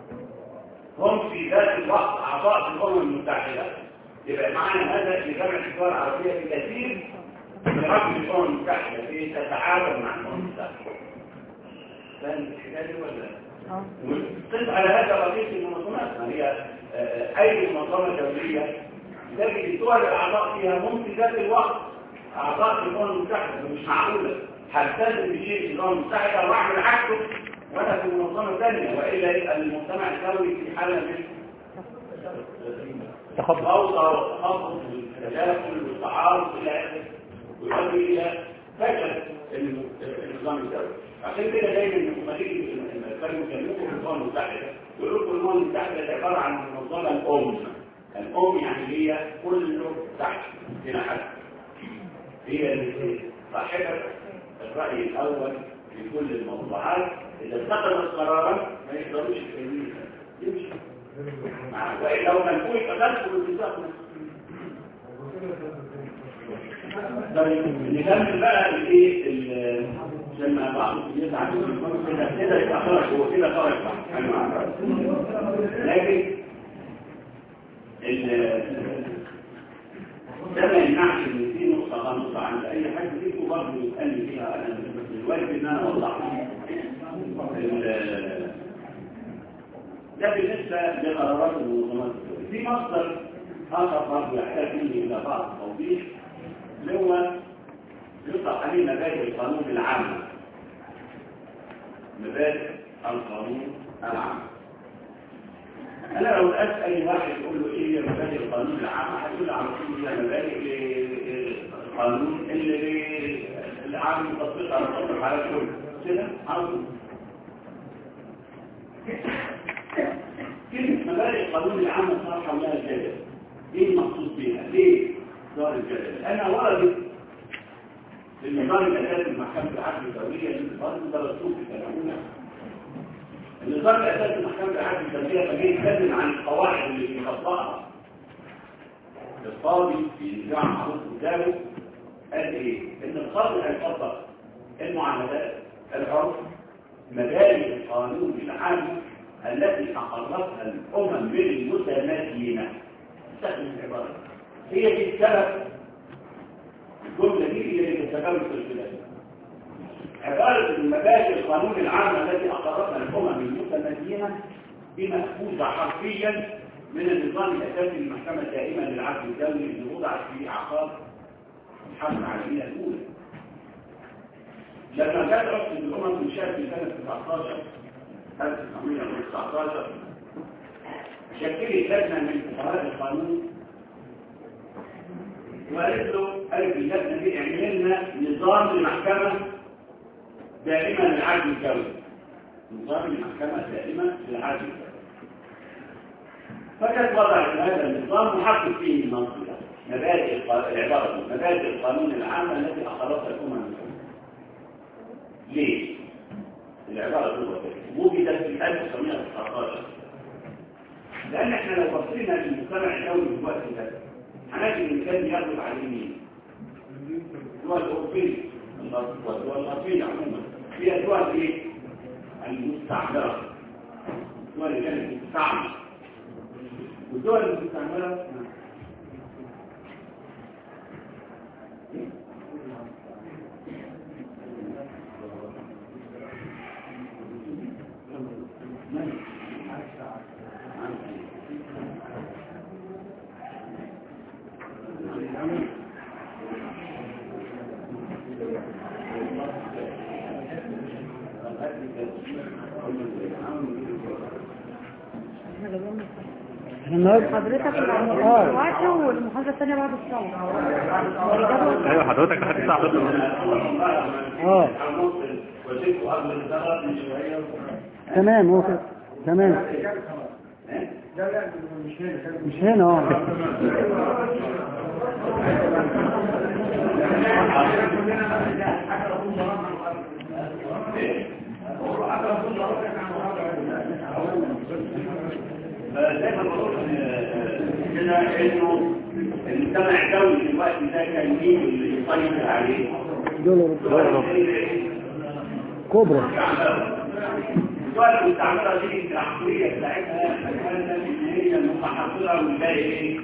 هم في ذات الوقت أعضاء في الأمم المتحدة يبقى معنى هذا ان جامعة الدول العربية في كثير من رقم الأمم المتحدة في تتعاون مع الأمم المتحدة فاهم الحكاية دي ولا لا؟ وقس على هذا بقية المنظمات ما هي آه، أي منظمة دولية تجد الدول الأعضاء فيها ممكن ذات الوقت أعضاء في الأمم المتحدة مش معقولة هلتزم بشيء في الأمم المتحدة وأعمل عكسه وأنا في منظمة ثانية وإلا يبقى المجتمع الدولي في حالة من تخبط الفوضى والتخبط والتداخل والتعارض إلى آخره ويؤدي إلى فشل النظام الدولي عشان كده دايما لما تيجي كانوا يكلموا في الامم المتحده يقولوا لكم الامم المتحده دي عباره عن منظمه الام الام يعني هي كله تحت هنا حد هي اللي صاحبه الراي الاول في كل الموضوعات اذا اتخذت قرارا ما يقدروش يكلموا يمشي مع- والا لو كان فوق تدخل الاتفاق طيب نكمل بقى الايه ال- لما بعض يزعل كده كده يبقى خرج هو كده خرج صح أنا معاك. لكن ال- ده ما يمنعش ان في نقطه غامضه عند اي حد فيكم برضه يسالني فيها انا بس الواجب ان انا اوضحها ال- ده بالنسبه لقرارات المنظمات الدوليه في مصدر اخر برضه يحتاج مني الى بعض التوضيح اللي هو يطلق عليه مبادئ القانون العامة مبادئ القانون العام انا لو سالت اي واحد يقول له ايه مبادئ القانون العام هيقول لي على طول هي مبادئ القانون اللي العام تطبيق على تطبيق على الكل كده على طول كلمة مبادئ القانون العام صراحة لها جدل ايه المقصود بها؟ ليه صار الجدل؟ انا وردت النظام الاساسي لمحكمة العدل الدولية اللي برضه درسوه في سنة أولى النظام الأساسي لمحكمة العدل الدولية كان يتكلم عن القواعد اللي بيخطئها القاضي في نزاع معروف قدامه قال ايه؟ ان القاضي هيطبق المعاملات العرف مبادئ القانون العام التي اقرتها الامم من المتمدينه استخدم العباره هي دي السبب الجمله دي هي اللي تتجاوز في البلاد عبارة المبادئ القانون العام التي أقرتها الأمم المتمدينة بمأخوذة حرفيا من النظام الأساسي للمحكمة الدائمة للعدل الدولي اللي وضعت في أعقاب الحرب العالمية الأولى. لما جاءت رابطة الأمم انشأت في سنة 19 1919 شكلت لجنة من فقهاء القانون وقالت له قالت اللجنة دي اعمل لنا نظام لمحكمة دائما للعدل الدولي نظام المحكمة دائما للعدل الدولي فكانت وضعت هذا النظام محقق فيه النص مبادئ الق- العبارة دي، مبادئ القانون العام التي أقرتها الأمم المتحدة ليه؟ العبارة دي وجدت في 1919 لأن احنا لو بصينا للمجتمع الدولي في الوقت ده هنجد إن كان يغلب على مين؟ الدول الأوروبية والدول الغربية عموما هي الدول ايه؟ المستعمرة الدول اللي كانت مستعمرة والدول المستعمرة احنا النهارده حضرتك اه الوقت والمحاضرة الثانية بعد الصلاة ايوه حضرتك لحد الساعه 11 اه وجدت قبل الزغر من شوية تمام هو كده. تمام مش هنا اه فزي ما بقول كده انه المجتمع الدولي في الوقت ده كان مين اللي يسيطر عليه؟ دول كبرى الدول المستعمرة دي العقلية بتاعتها كانت ان هي متحضرة والباقي ايه؟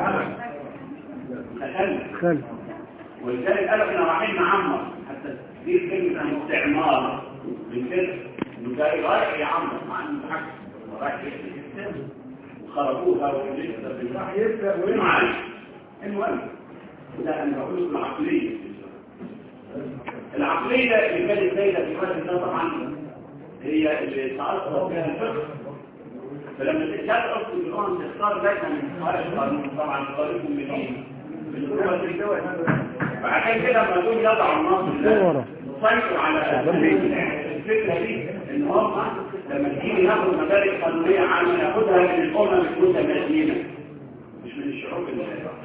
تخلف خلف ولذلك قالوا احنا رايحين نعمر حتى دي كلمة استعمار من كده انه جاي رايح يعمر مع انه حاجة رايح يقتل وخربوها ولسه راح يبدا ويمعش المهم ده انا بقول لكم العقلية العقلية اللي كانت سيدة في الوقت ده طبعا هي اللي تعرض فيها الفقه فلما تجد أصل القرآن تختار دايما من فقهاء القانون طبعا طريقهم منين؟ من الدول فعشان كده لما دول يضعوا النص ده سيطر على الفكرة دي ان هم لما تيجي ياخدوا مبادئ قانونية عامة ياخدها من الأمم المتمدينة مش من الشعوب اللي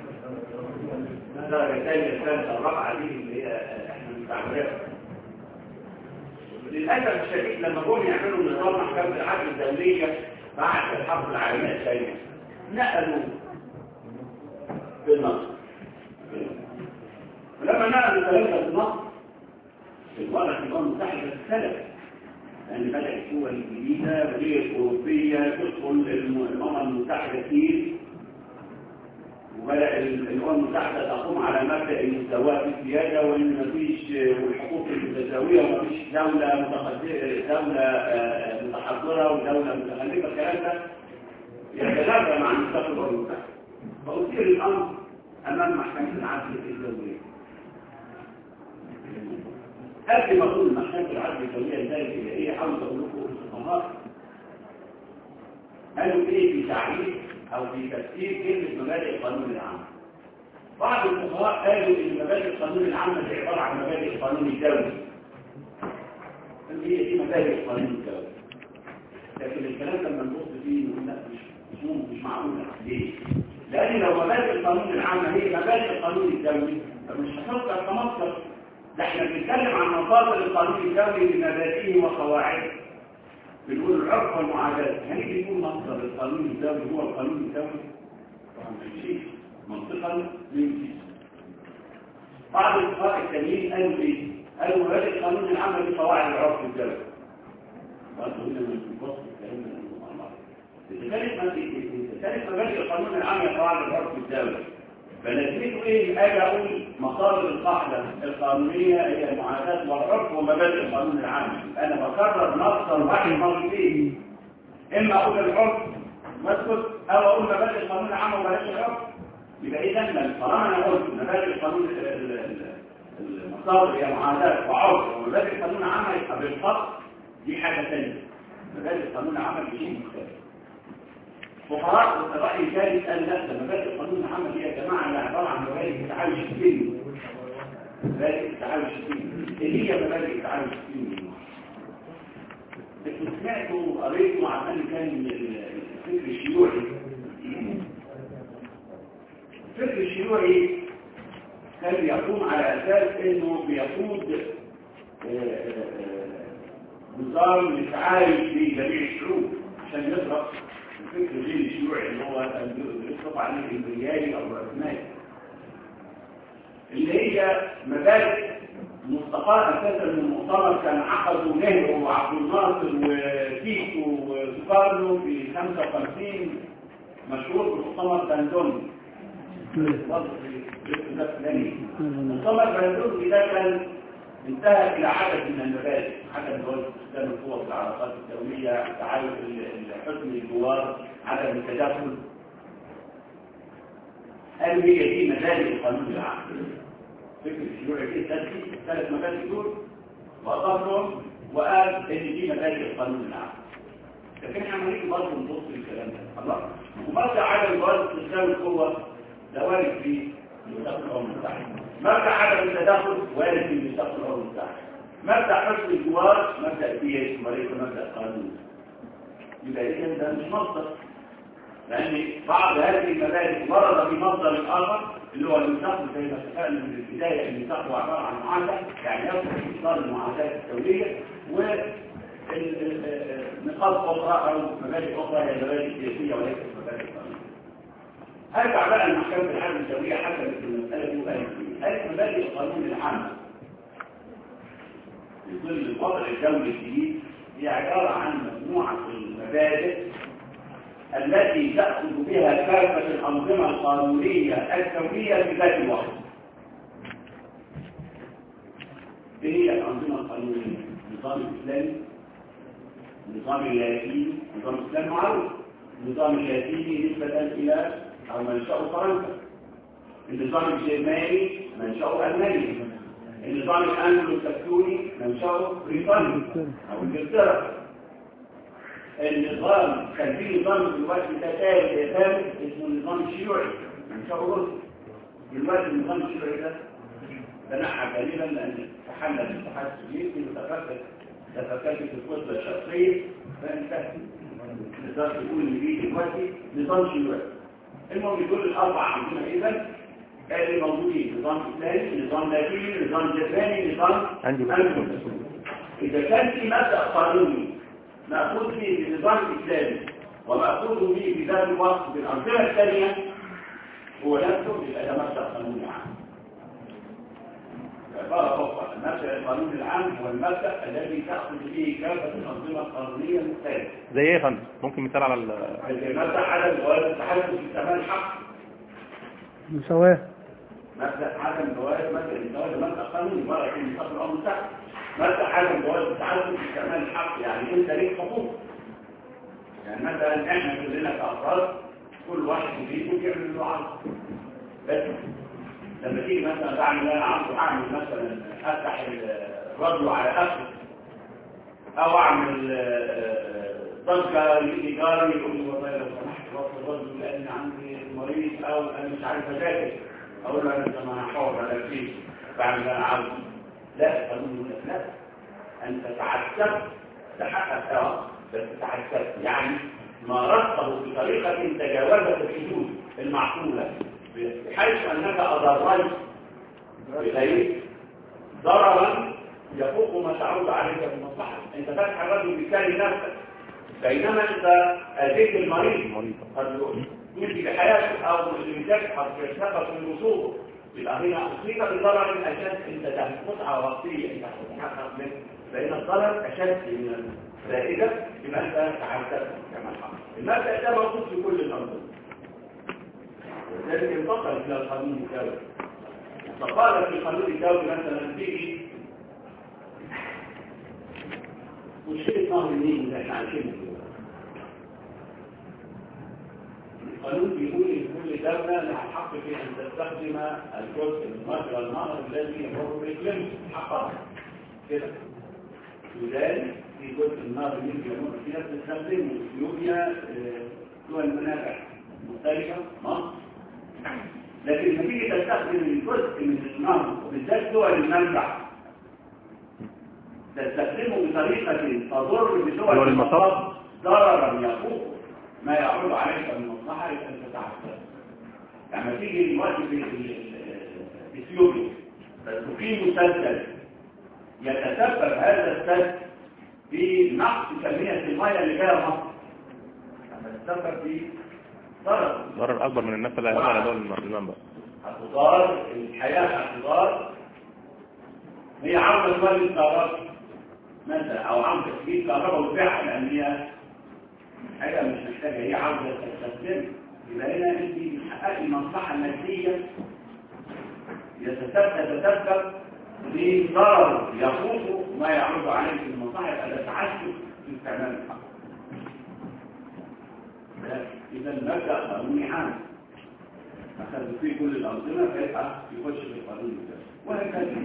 ده الرسالة الثالثة الرابعة دي اللي هي احنا مستعملينها للأسف الشديد لما جم يعملوا نظام محكمة العدل الدولية بعد الحرب العالمية الثانية نقلوا بالنص ولما نقلوا ثلاثة بالنص الوضع في الأمم المتحدة اختلف لأن بدأت الدول الجديدة وهي الأوروبية تدخل الأمم المتحدة كتير وبدأ الأمم المتحدة تقوم على مبدأ المساواة في السيادة وإن مفيش والحقوق المتساوية ومفيش دولة متقدمة دولة آه، متحضرة ودولة متخلفة الكلام ده يتنافى مع المستقبل الأمم المتحدة فأثير الأمر أمام محكمة العدل الدولية قبل ما أقول محكمة العدل الدولية ذلك هي إيه عاوز أقول لكم الفقهاء قالوا ايه في تعريف او في تفسير كلمه مبادئ القانون العام بعض الفقهاء قالوا ان مبادئ القانون العام دي عباره عن مبادئ القانون الدولي هي دي مبادئ القانون الدولي لكن الكلام لما نبص فيه نقول لا مش مش ممكن مش معقول ليه؟ لان لو مبادئ القانون العام هي مبادئ القانون الدولي فمش هتفكر كمصدر ده احنا بنتكلم عن مصادر القانون الدولي بمبادئه وقواعده بنقول العرف والمعادلات هنيجي نقول مصدر القانون الدولي هو القانون الدولي طبعا ما يمشيش منطقا ما يمشيش بعض الفقهاء التانيين قالوا ايه؟ قالوا مبادئ القانون العام دي قواعد العرف الدولي برضه هنا من الفصل الكلام ده مع بعض إذا كانت مبادئ القانون العام هي قواعد العرف الدولي فلازمته ايه اجي اقول مصادر القاعده القانونيه هي المعادلات والعرف ومبادئ القانون العام انا بكرر مصدر واحد مرتين اما اقول العرف واسكت او اقول مبادئ القانون العام وبلاش العرف يبقى اذا طالما انا قلت مبادئ القانون ال- ال- ال- المصادر هي معادلات وعرف ومبادئ القانون العام يبقى بالفصل دي حاجه ثانيه مبادئ القانون العام شيء مختلف فقراء الرأي الثالث قال لا ده مبادئ القانون العام دي يا جماعة هي عبارة عن مبادئ التعايش السلمي مبادئ التعايش السلمي ايه هي مبادئ التعايش السلمي؟ انتوا سمعتوا قريتوا عن كان الفكر الشيوعي الفكر الشيوعي كان بيقوم على اساس انه بيقود آه، آه، آه، نظام للتعايش في جميع الشعوب عشان يضرب الفكر الديني الشيوعي اللي هو بيطلق عليه الامبريالي او الرأسمالي اللي هي مبادئ مستقاة اساسا من المؤتمر كان عقده نهر وعبد الناصر وتيتو وسوكارلو في 55 مشهور بمؤتمر باندون مؤتمر باندون ده كان انتهى الى عدد من المبادئ عدم جواز استخدام القوى في العلاقات الدوليه تعايش حسن الجوار عدم التدخل قالوا هي دي مبادئ القانون العام فكر الشيوعي في التدخل ثلاث مبادئ دول واضافهم وقال ان دي مبادئ القانون العام لكن احنا هنيجي برضه نبص للكلام ده خلاص ومرجع عدم جواز استخدام القوه ده وارد في ميثاق الامم المتحده مبدا عدم التدخل وارد في ميثاق الامم المتحده مبدا حسن الجوار مبدا البيئه وليس مبدا القانون يبقى اذا ده مش مصدر لان بعض هذه المبادئ ورد في مصدر اخر اللي هو الميثاق زي ما اتفقنا من البدايه الميثاق هو عباره عن معاهده يعني يصل في اطار المعاهدات الدوليه و نقاط اخرى او مبادئ اخرى هي مبادئ سياسيه وليست مبادئ قانونيه ارجع بقى لمحكمه الحرب الدوليه حسب المساله دي وقالت ايه؟ قالت مبادئ القانون العام في ظل الوضع الدولي الجديد هي عباره عن مجموعه المبادئ التي تاخذ بها كافه الانظمه القانونيه الدوليه في ذات الوقت. ايه هي الانظمه القانونيه؟ النظام الاسلامي النظام اللاتيني نظام الاسلام معروف النظام اللاتيني نسبه الى او منشاه فرنسا النظام الجرماني منشاه المانيا النظام الانجلو ساكسوني منشاه بريطانيا او انجلترا النظام كان في نظام في الوقت ده ثالث ثالث اسمه النظام الشيوعي منشاه روسيا دلوقتي النظام الشيوعي ده تنحى قليلا لان تحلل الاتحاد السوفيتي وتفكك تفككت الكتله الشرقيه فانتهت تقدر تقول ان في دلوقتي نظام شيوعي المهم دول الاربع انظمه اذا اللي موجودين نظام اسلامي نظام لاتيني نظام جرماني نظام انجلو اذا كان في مبدا قانوني مأخوذ به بالنظام الإسلامي ومأخوذ به في ذات الوقت بالأنظمة الثانية هو نفسه يبقى ده مبدأ قانوني عام. عبارة أخرى المبدأ القانوني العام هو المبدأ الذي تأخذ به كافة الأنظمة القانونية المختلفة. زي ايه يا فندم ممكن مثال على ال... زي مبدأ عدم جواز التحدث في استعمال الحق. مساواة مبدأ عدم جواز مبدأ الجواز مبدأ قانوني مرة في ميثاق الأمم المتحدة. مبدأ عدم جواز التعدد في استعمال الحق يعني انت ليك حقوق يعني مثلا احنا كلنا كافراد كل واحد فيكم يعمل اللي عاوزه بس لما تيجي مثلا بعمل انا عاوز اعمل مثلا افتح الراديو على اخره او اعمل ضجة يجي جاري يقول لي والله لو سمحت وصل الرجل لأن عندي مريض أو أنا مش عارف أذاكر أقول له أنا ما أنا حاول على فيه بعمل اللي أنا عاوزه لا أقول له لا أنت تعسفت تحقق سوا بس تعسفت يعني مارسته بطريقة تجاوزت الحدود المعقولة بحيث أنك أضريت بغيرك ضررا يفوق ما تعود عليك بالمصلحة انت فاتح الرجل بالتالي نفسك بينما انت اذيت المريض المريض. قد يمشي بحياته او الانتاج قد يتسبب في الوصول يبقى هنا اصيب بضرر اشد انت ده قطعه وقتيه انت هتتحقق منه فان الضرر اشد من الفائده يبقى انت تعتبر كما حق المبدا ده موجود في كل الانظمه ولذلك انتقل الى القانون الدولي فقال في القانون الدولي مثلا تيجي مشكلة نهر النيل اللي احنا عايشينها دلوقتي. القانون بيقول ان كل دولة لها الحق في ان تستخدم الجزء من مجرى النهر الذي يمر باقليمه حقها كده لذلك في جزء من نهر النيل يمر فيها بتستخدمه اثيوبيا آه، دول المنابع مختلفة مصر لكن لما تيجي تستخدم الجزء من النهر وبالذات دول المنبع تستخدمه بطريقة تضر بدول دول المصب. المصب ضررا يفوق ما يعود عليك من مصلحة يبقى انت تعرف لما تيجي دلوقتي في في اثيوبيا تقيم مسلسل يتسبب هذا السد في نقص كمية المياه اللي جاية مصر يتسبب في ضرر ضرر اكبر من الناس اللي هيقول على دول المنبع هتضار الحياة هتضار هي عاوزة تولد كهرباء مثلا أو عاوزة تجيب كهرباء وتبيعها لأن هي حاجة مش محتاجة هي عاوزة تستخدمها يبقى هنا أنت بتحققي مصلحة مادية يتسبب تتسبب في ضرر يفوق ما يعود عليك من المصلحة يبقى ده تعسف في استعمال الحق إذا المبدأ قانوني عام أخذ فيه كل الأنظمة فيبقى يخش في القانون ده وهكذا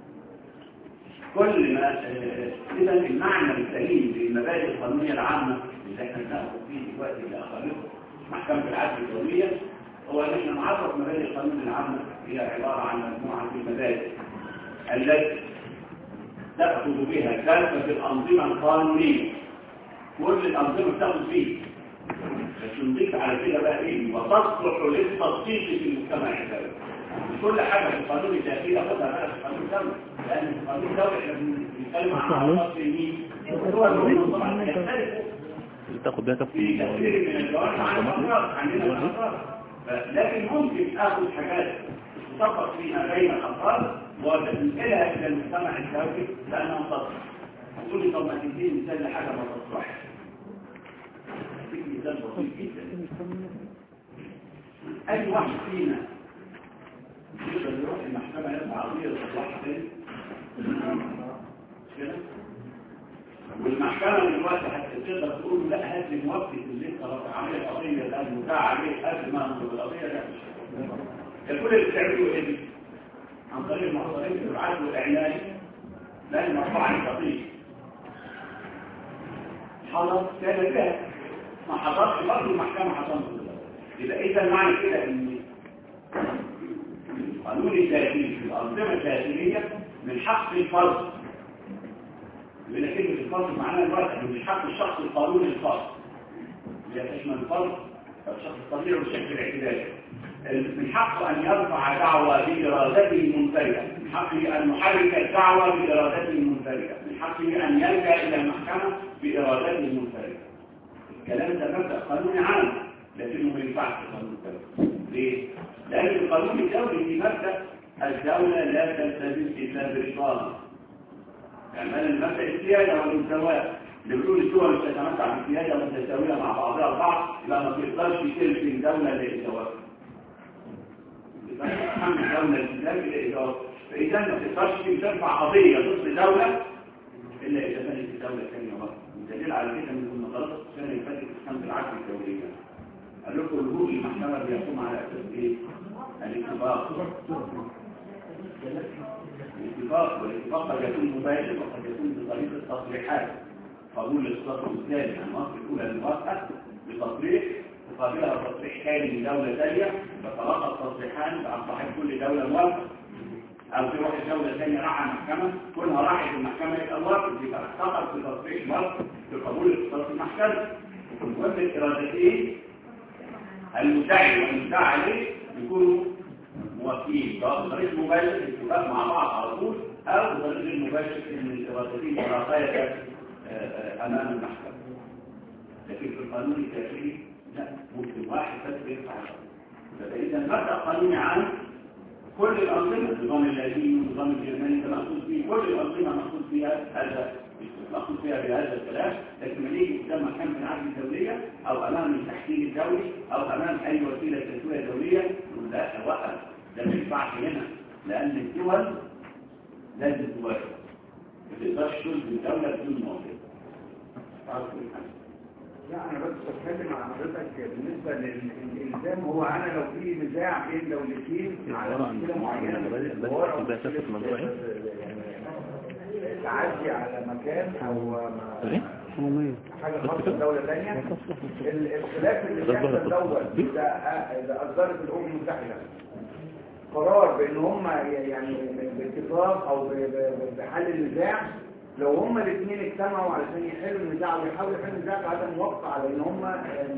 كل ما آه، إذا المعنى السليم للمبادئ القانونية العامة اللي احنا بناخد فيه دلوقتي اللي أخذته محكمة العدل الدولية هو أن احنا نعرف مبادئ القانون العامة هي عبارة عن مجموعة من المبادئ التي تأخذ بها كافة الأنظمة القانونية كل الأنظمة بتاخد فيه بس نضيف على كده بقى ايه وتصلح للتصديق في المجتمع الدولي مش كل حاجه في القانون الداخلي ياخدها بقى في القانون الدولي لان في القانون الدولي احنا بنتكلم عن علاقات مين هو المنظمه طبعا يختلف تاخد ده في في كثير من الجوانب عن الافراد عندنا الافراد لكن ممكن اخذ حاجات تطبق فيها بين الافراد وتنقلها الى المجتمع الدولي لانها تصلح هتقول لي طب ما تديني مثال لحاجه ما تصلحش أديك مثال بسيط جدا اي واحد فينا يقدر يروح المحكمه يرفع قضيه تصلحها تاني مش كده والمحكمة دلوقتي حتى تقدر تقول له لا هات لي موافقة اللي انت رافع عليه القضية ده المدعى عليه قبل ما انظر القضية ده كل اللي بتعمله ايه دي؟ عن طريق المحضرين الابعاد والاعلان لان مرفوع عن قضية حضر كان كده ما حضرش برضه المحكمة حضرت يبقى اذا معنى كده ان القانون الداخلي في الأنظمة الداخلية من حق الفرد لأن كلمة الفرد معناها الواحد من حق الشخص القانوني الخاص اللي تشمل الفرد الشخص الطبيعي والشكل الاعتدالي من حقه أن يرفع دعوة بإرادته المنفردة من حقه أن يحرك الدعوة بإرادته المنفردة من حقه أن يلجأ إلى المحكمة بإرادته المنفردة الكلام ده مبدأ قانوني عام لكنه ما ينفعش في القانون الدولي ليه؟ لأن القانون الدولي في مبدأ الدولة لا تلتزم إلا برضاها يعني أنا المبدأ السيادة والمساواة اللي بيقول الدول مش تتمتع بالسيادة متساوية مع بعضها البعض يبقى ما تقدرش تلزم دولة لإجابات يبقى تحمل دولة الإسلام لإجابات فإذا ما تقدرش ترفع قضية ضد دولة إلا إذا كانت الدولة الثانية مرة والدليل على كده من المقارنة السنة اللي فاتت في العدل الدولية قال لكم الهجوم المحكمة بيقوم على أساس إيه؟ الاتفاق الاتفاق والاتفاق قد يكون مباشر وقد يكون بطريقة تصريحات قبول الاقتصاد الثاني عن مصر الأولى الموافقة بتصريح تقابلها تصريح ثاني من دولة ثانية فتلقى التصريحان عن صاحب كل دولة موافقة أو في واحد دولة ثانية راح على المحكمة كلها راحت المحكمة يبقى موافق يبقى احتفظ بتصريح مصر بقبول الاقتصاد في المحكمة المهم الإرادتين المدعي والمدعى عليه يكونوا موافقين سواء بطريق مباشر اتفاق مع بعض على طول او بطريق المباشر ان الارادتين مراقيه امام المحكمه لكن في القانون الداخلي لا ممكن واحد بس يرفع فاذا مبدا قانوني عام كل الانظمه النظام اللاتيني والنظام الجرماني كما مقصود فيه كل الانظمه مقصود فيها هذا مقصود فيها بهذا الكلام لكن لما نيجي قدام محكمه العدل الدوليه او امام التحكيم الدولي او امام اي وسيله تسويه دوليه نقول لا وقف ده ما ينفعش هنا لان الدول لازم توافق ما تقدرش تلزم الدوله بدون موافقه تعرف كل حاجه لا انا بس بتكلم مع حضرتك بالنسبه للالزام هو انا لو في نزاع بين دولتين على عبارة عن مشكله معينه بدأ- بدأ- هو بدأ يسافر في موضوع إيه؟ يعني تعدي على مكان او ايه؟ حاجه خاصه بدوله ثانيه ال- الخلاف اللي ده بيحصل ظهر دوت في اذا اذا اصدرت الامم المتحده قرار بان هم يعني باتفاق او ب- ب- بحل النزاع لو هم الاثنين اجتمعوا علشان يحلوا النزاع ويحاولوا يحلوا النزاع بعد موافقه على ان هم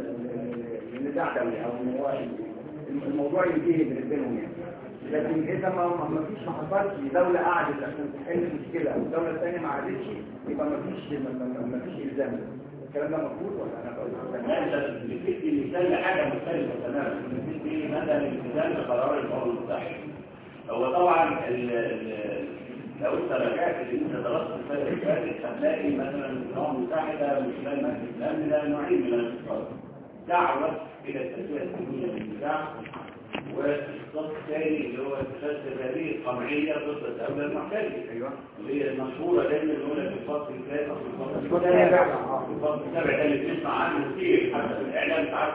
النزاع دولي او ان هو الموضوع ينتهي بينهم يعني لكن اذا ما ما ما فيش ما حصلش دوله قعدت عشان تحل المشكله والدوله الثانيه ما قعدتش يبقى ما فيش ما- ما ما فيش الزام الكلام ده مفروض ولا انا بقول هذا بتدي مثال لحاجة مختلفة تماما بتدي مثلا مثال لقرار الأمم المتحدة هو طبعا ال ال لو انت رجعت اللي انت درست السنة اللي فاتت هتلاقي مثلا الأمم المتحدة من خلال مجلس الأمن ده نوعين من الاقتصاد دعوة إلى التسوية السلمية للنزاع والاقتصاد الثاني اللي هو اتخاذ تدابير قمعية ضد الدولة المحتلة ايوه اللي هي المشهورة دايما اللي هو في الفصل الثالث أو في الفصل الفصل الثالث السابع. الفصل السابع ده اللي بنسمع عنه كتير حتى في الإعلام ساعات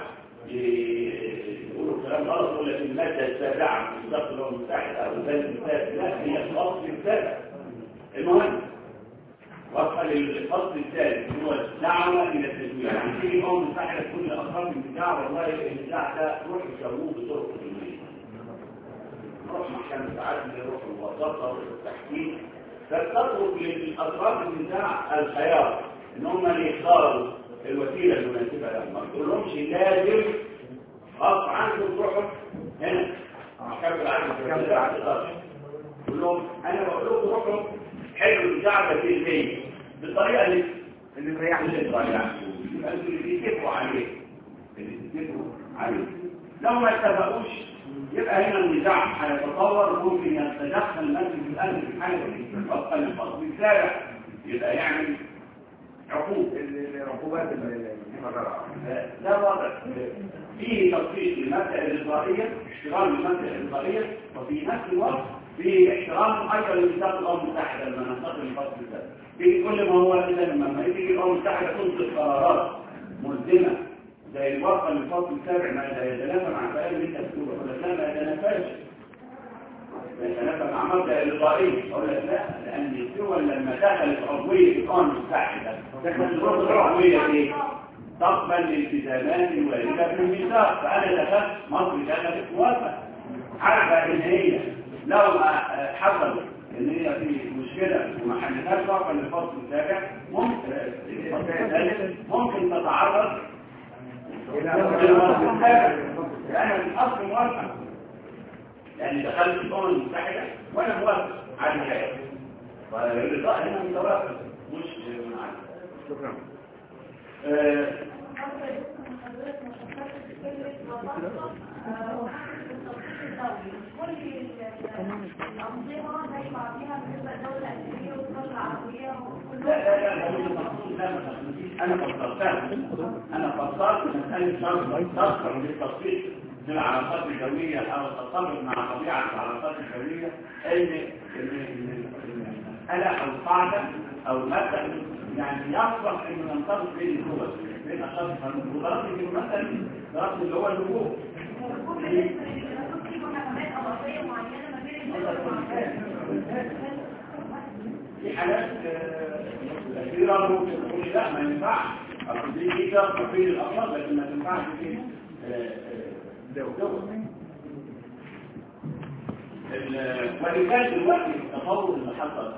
يقولوا كلام غلط يقول لك المادة السابعة من الضغط الأمم المتحدة أو ذلك المثال لا هي الفصل السابع المهم وفقا للفصل الثالث اللي هو دعوة إلى التزوير يعني تيجي الأمم المتحدة تقول لأطراف النزاع والله النزاع ده روح يسووه بطرق قانونية روح محكمة العدل روح الوساطة روح التحكيم فتترك للأطراف النزاع الخيار إن هم اللي يختاروا الوسيلة المناسبة لهم ما تقولهمش لازم غصب عنكم تروحوا هنا محكمة العدل محكمة العدل قول لهم أنا بقول لكم روحوا حلوا النزاع ده في البيت بالطريقة اللي اللي مريح اللي تضيعكم يبقى انتوا اللي تتفقوا عليه اللي تتفقوا عليه لو ما اتفقوش يبقى هنا النزاع هيتطور ممكن يتدخل مجلس الامن في حاله وفقا للفصل السابع يبقى يعني عقوق العقوبات المقرره ده وضع فيه تطبيق للمبدا الإجرائية احترام المبدا الإجرائية وفي نفس الوقت في احترام أيضا لميثاق الأمم المتحدة لما ننتقل للفصل الثالث في كل ما هو إذا لما يجي الأمم المتحدة تصدر قرارات ملزمة زي الوفقة للفصل السابع ما لا يتنافى مع كلام اللي انت بتقوله ولا لا ما يتنافاش يتنافى مع مبدا الإجرائية أقول لك لا لأن الدول لما دخلت عضوية الأمم المتحدة دخلت العضوية دي تقبل الالتزامات الواردة في الميثاق فأنا دخلت مصر دخلت موافقة عارفة إن هي لو آه، حصل إن هي في مشكلة وما حلتهاش وفقا للفصل السابع ممكن الفصل الثالث ممكن تتعرض إلى الفصل السابع لأن الأصل موافقة يعني دخلت الأمم المتحدة وأنا موافق على الحياة فالرضا هنا متوافق مش منعكس شكرا آه، لا لا لا لا لا لا انا فصلتها انا فصلت مسألة شرط تصدر للتصفيق في العلاقات الدولية او تتطابق مع طبيعة العلاقات الدولية ان إن- إن- المسألة او قاعدة او مبدأ يعني يصلح انه ينطبق بين الدول بين اشخاص القدرات اللي مثلا القدرات اللي هو الوقوف في حالات آه، كثيرة ممكن تقول لا ما ينفعش أصل دي دي كفر في الأطفال لكن ما تنفعش في آه، آه، دول ال- ولذلك دلوقتي التطور اللي حصل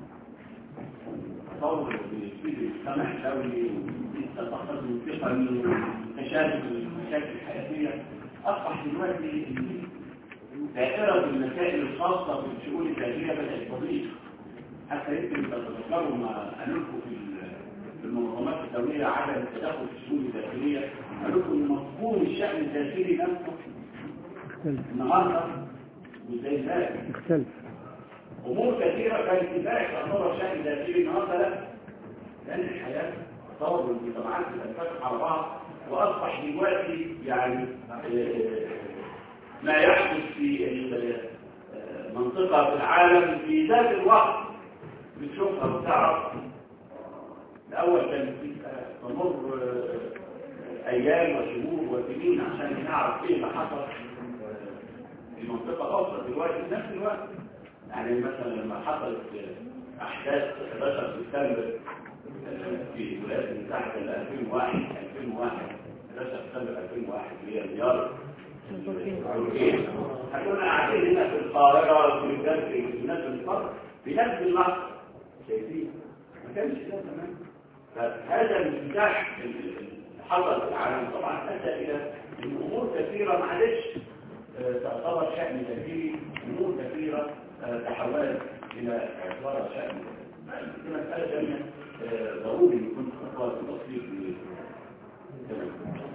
تطور في المجتمع الدولي التقدم التقني وتشابك المشاكل الحياتية أصبح دلوقتي دائرة المسائل الخاصة بالشؤون الداخلية بدأت تضيق حتى يمكن تتذكروا ما قالوا لكم في ال- في المنظمات الدولية عدم التدخل في الشؤون الداخلية قالوا لكم إن مفهوم الشأن الداخلي نفسه يختلف النهارده وزي ذلك يختلف امور كثيره كانت امبارح تعتبر شأن داخلي النهارده لا لان الحياه تطور المجتمعات بتنفتح على بعض واصبح دلوقتي يعني آه، ما يحدث في ال- آه، منطقه في العالم في ذات الوقت بتشوفها وتعرف الاول كان في آه، تمر آه، ايام وشهور وسنين عشان نعرف ايه اللي حصل في منطقه اخرى دلوقتي في نفس الوقت يعني مثلا لما حصلت احداث 11 سبتمبر آه، في الولايات المتحده ل 2001 2001 11 سبتمبر 2001 اللي هي انهيار تركيا كنا قاعدين هنا في القاهره في الجزء في الناس الفرق في نفس اللحظه شايفين ما كانش كده زمان فهذا الانفتاح اللي حصل في العالم طبعا ادى الى ان امور كثيره معلش آه، تعتبر شأن داخلي امور كثيره آه، تحولت الى اعتبار شأن دي مساله ثانيه آه، ضروري يكون خطوه في تصديق تمام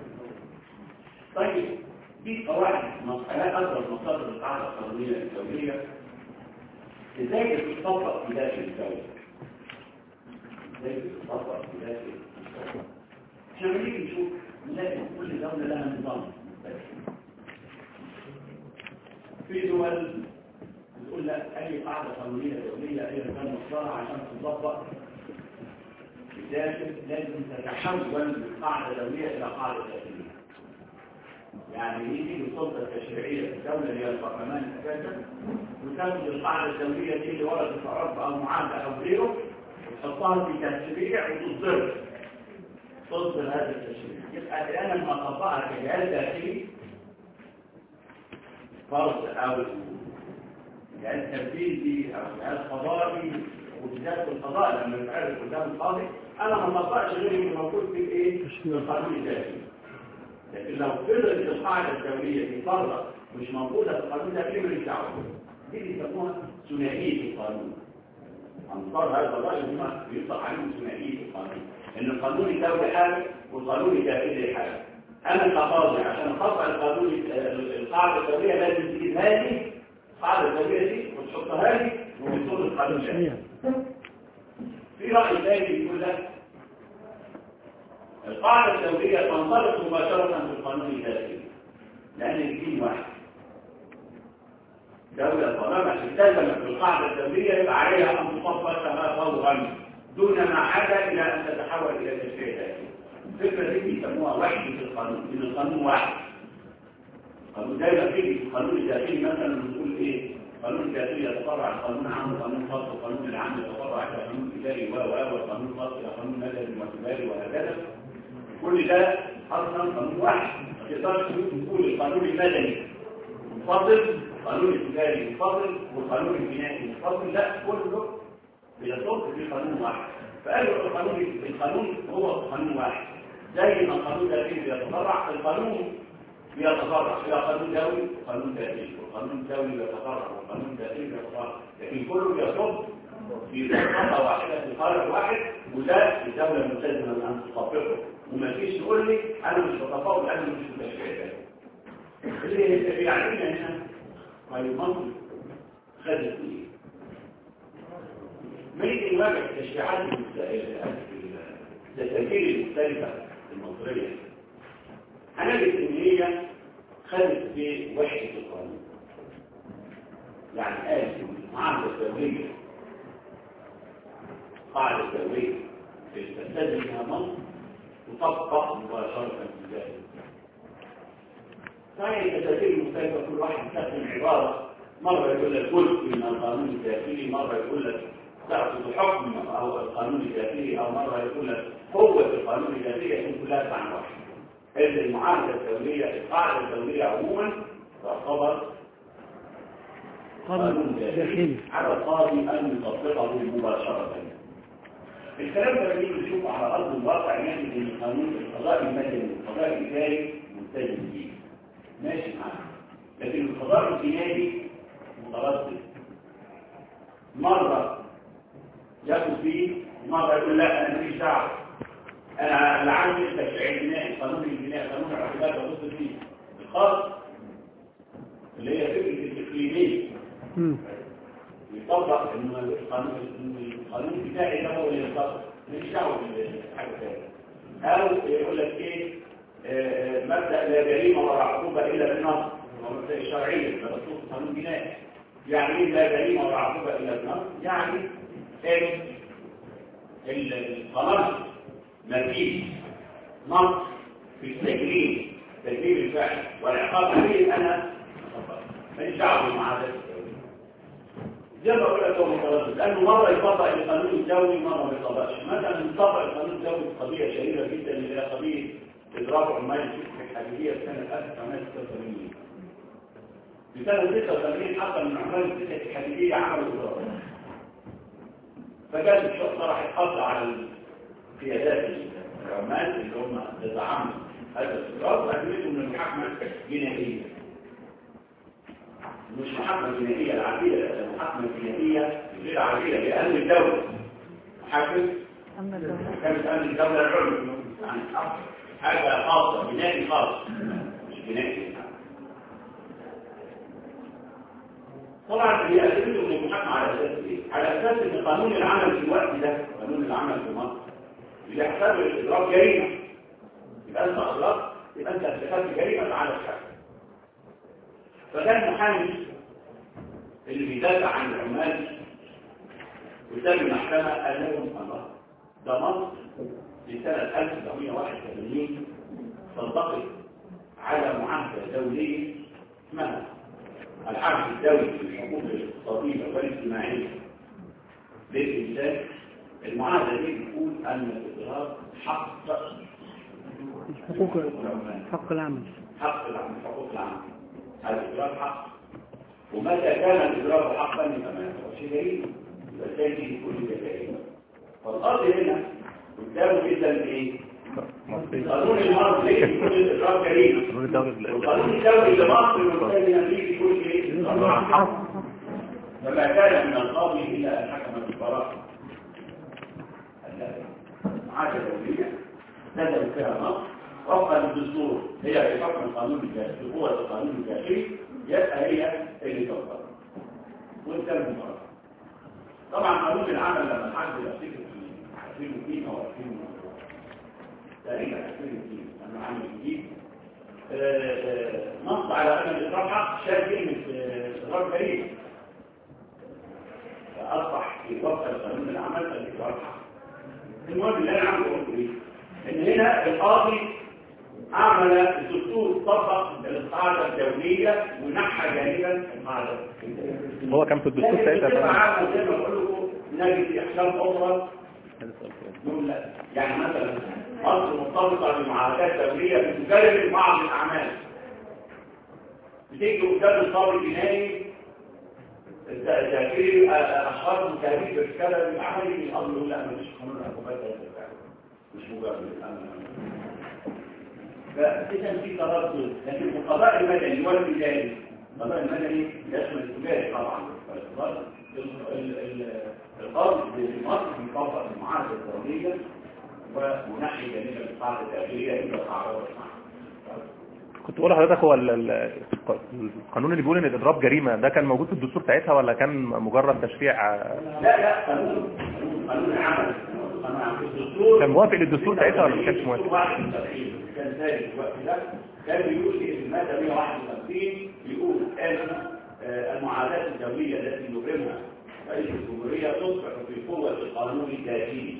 طيب دي قواعد مسألة أكبر مصادر القاعدة القانونية الدولية ازاي بتطبق في داخل الدولة ازاي بتطبق في داخل الدولة احنا لما نيجي نشوف نلاقي كل دولة لها نظام مختلف. في دول بتقول لك اي قاعدة قانونية دولية اي كان مصدرها عشان تطبق في الداخل لازم تتحول القاعدة الدولية الى قاعدة داخلية يعني يجي السلطة التشريعية في الدولة اللي هي البرلمان أساسا وتاخد القاعدة الدولية دي اللي وردت في عرف أو معاهدة أو غيره وتحطها في تشريع وتصدر تصدر هذا التشريع يبقى أنا لما أطبقها كجهاز داخلي فرض أو جهاز تنفيذي أو جهاز قضائي وبالذات القضاء لما يتعرض قدام القاضي أنا ما أطبقش غير اللي موجود في الإيه؟ في القانون الداخلي لكن لو فضلت القاعدة الدولية دي فرضة مش موجودة في القانون ده كبر الدعوة دي بيسموها ثنائية القانون أنصار هذا الرأي هم بيطلق عليهم ثنائية القانون إن القانون الدولي حاجة والقانون الداخلي حاجة أنا كقاضي عشان أطبق القانون القاعدة الدولية لازم تجيب هذه القاعدة الدولية دي وتحطها لي وبتقول القانون ده في رأي ثاني بيقول لك القاعدة الدولية تنطلق مباشرة في القانون الداخلي لأن الدين واحد دولة طالما التزمت بالقاعدة الدولية يبقى عليها أن تطبقها فورا دون ما عاد إلى أن تتحول إلى تشريع داخلي الفكرة دي بيسموها وحدة القانون إن القانون واحد القانون دايما في القانون الداخلي مثلا بنقول إيه القانون الداخلي يتفرع عن قانون عام وقانون خاص والقانون العام يتفرع عن قانون إداري و و والقانون الخاص إلى قانون مدني وتجاري وهكذا كل ده اصلا قانون واحد ما تقدرش تقول القانون المدني منفصل القانون التجاري منفصل والقانون الجنائي منفصل لا كله بيصب في قانون واحد فقالوا القانون القانون هو قانون واحد زي ما القانون ده فيه بيتفرع القانون بيتفرع الى قانون دولي وقانون داخلي والقانون الدولي بيتفرع والقانون الداخلي بيتفرع لكن كله بيصب في منطقه واحده في قرار واحد وده الدوله ملتزمه ان تطبقه وما فيش يقول لي انا مش بتفاوض انا مش متشكل اللي بيعلمنا هنا طيب مصر خدت ايه ما يجي نواجه التشريعات التسجيل المختلفه المصريه هنجد ان هي خدت في وحده القانون يعني قال معاهده الدوليه قاعده دوليه تلتزم بها مصر وتطبق مباشرة في ذلك. صحيح التسجيل المختلفة كل واحد يستخدم عبارة مرة يقول لك جزء من القانون الداخلي مرة يقول لك تأخذ حكم أو القانون الداخلي أو مرة يقول لك قوة القانون الداخلي يكون كلها عن واحد إذن المعاهدة الدولية القاعدة الدولية عموما تعتبر قانون داخلي على القاضي أن يطبقه مباشرة الكلام ده بنيجي نشوفه على أرض الواقع يعني إن القانون القضاء المدني والقضاء الإداري ملتزم بيه ماشي معاه لكن القضاء الجنائي متردد مرة ياخد فيه ومرة يقول لا أنا ماليش دعوة أنا اللي عندي التشريع الجنائي قانون الجنائي قانون العقوبات ببص فيه الخاص اللي هي فكرة الإقليمية مم. يطبق إن القانون إن القانون بتاعي ده هو اللي يطبق ماليش دعوة بحاجة ثانية أو يقول لك إيه آه، مبدأ لا جريمة ولا عقوبة إلا بالنص هو مبدأ الشرعية ده مكتوب في قانون جنائي يعني ايه لا جريمة ولا عقوبة إلا بالنص يعني إن ال- القانون ما فيش نص في التجريم تجريم الفعل والعقاب عليه أنا ماليش دعوة بالمعادلة زي ما بقول لك هو متردد لانه مره يطبق القانون الدولي مره ما يطبقش مثلا نطبق القانون الدولي في قضيه شهيره جدا اللي هي قضيه اضراب عمال الشركه الحديديه في سنه 1986 في سنه 86 حصل من عمال الشركه الحديديه عملوا اضراب فجاءت الشرطه راحت قبض على القيادات العمال اللي هم تدعموا هذا الاضراب واهميته من المحاكمه جنائيه مش محاكمة جنائية العادية لا، محاكمة جنائية غير عادية لأمن الدولة محاكم أما الدولة كانت أمن الدولة العلمي يعني حاجة خاصة جنائي خاص مش جنائي طبعا هي أسئلته من المحاكمة على أساس إيه؟ على أساس إن قانون العمل في الوقت ده قانون العمل في مصر بيحتاج الإضراب جريمة يبقى أنت أضربت يبقى أنت ارتكبت جريمة على الشعب فكان محامي اللي بيدافع عن العمال قدام المحكمة قال لهم الله ده مصر في سنة 1981 تنطبق على معاهدة دولية اسمها العهد الدولي للحقوق الاقتصادية والاجتماعية للإنسان المعاهدة دي بتقول أن الإضراب حق حقوق العمال حق العمل حق العمل حقوق العمل هذا الإضراب حق ومتى كان الإضراب حقا يبقى ما يعتبرش جريمة يبقى تاني كل ده جريمة فالقاضي هنا قدامه جدا ايه؟ قانون المصري يقول الإضراب جريمة القانون الدولي والقانون الدولي لمصر والقانون الأمريكي يقول ايه؟ الإضراب حق فما كان من القاضي إلا أن حكم بالبراءة عادة دولية نزل فيها مصر وفقا للدستور هي في حكم القانون الداخلي قوة القانون الداخلي يبقى هي اللي تفضل وانت المباراه طبعا قانون العمل لما الحاج افتكر في 2002 او 2000 تقريبا 2002 لما عمل جديد آه، آه، نص على ان الاضراب حق شال كلمه آه، اضراب كريم فاصبح في وفق قانون العمل الاضراب حق المهم اللي انا عم بقوله ايه ان هنا القاضي عمل الدستور طبق القاعده الدوليه ونحى جانبا القاعده الدوليه هو كان في الدستور لكن ساعتها بصفة فعلا. عامة زي ما بقول لكم نجد في احكام اخرى هذا السؤال كده. نقول لا يعني مثلا مصر مرتبطه بمعاهدات دوليه بتجرب بعض الاعمال بتيجي قدام القاضي الجنائي تأثير أشخاص متهمين بارتكاب العمل الأمر يقول لا مش قانون العقوبات ده بالفعل. مش مجرد الأمر فإذا في تردد لكن في القضاء المدني والتجاري القضاء المدني يشمل التجاري طبعا فالقضاء ال- ال- القاضي في مصر بيطبق المعاهدة الدولية ونحي جانب القاعدة التأجيرية إذا تعرضت معها كنت بقول لحضرتك هو ال- ال- القانون اللي بيقول ان الاضراب جريمه ده كان موجود في الدستور ساعتها ولا كان مجرد تشريع آه، لا لا قانون قانون العمل قانون العمل في الدستور كان موافق للدستور ساعتها ولا ما كانش موافق؟ 71 كان ثاني في الوقت ده كان بيقول ايه في الماده 151 بيقول ان آه، المعاهدات الدوليه التي يبرمها رئيس الجمهوريه تصبح في قوه القانون الداخلي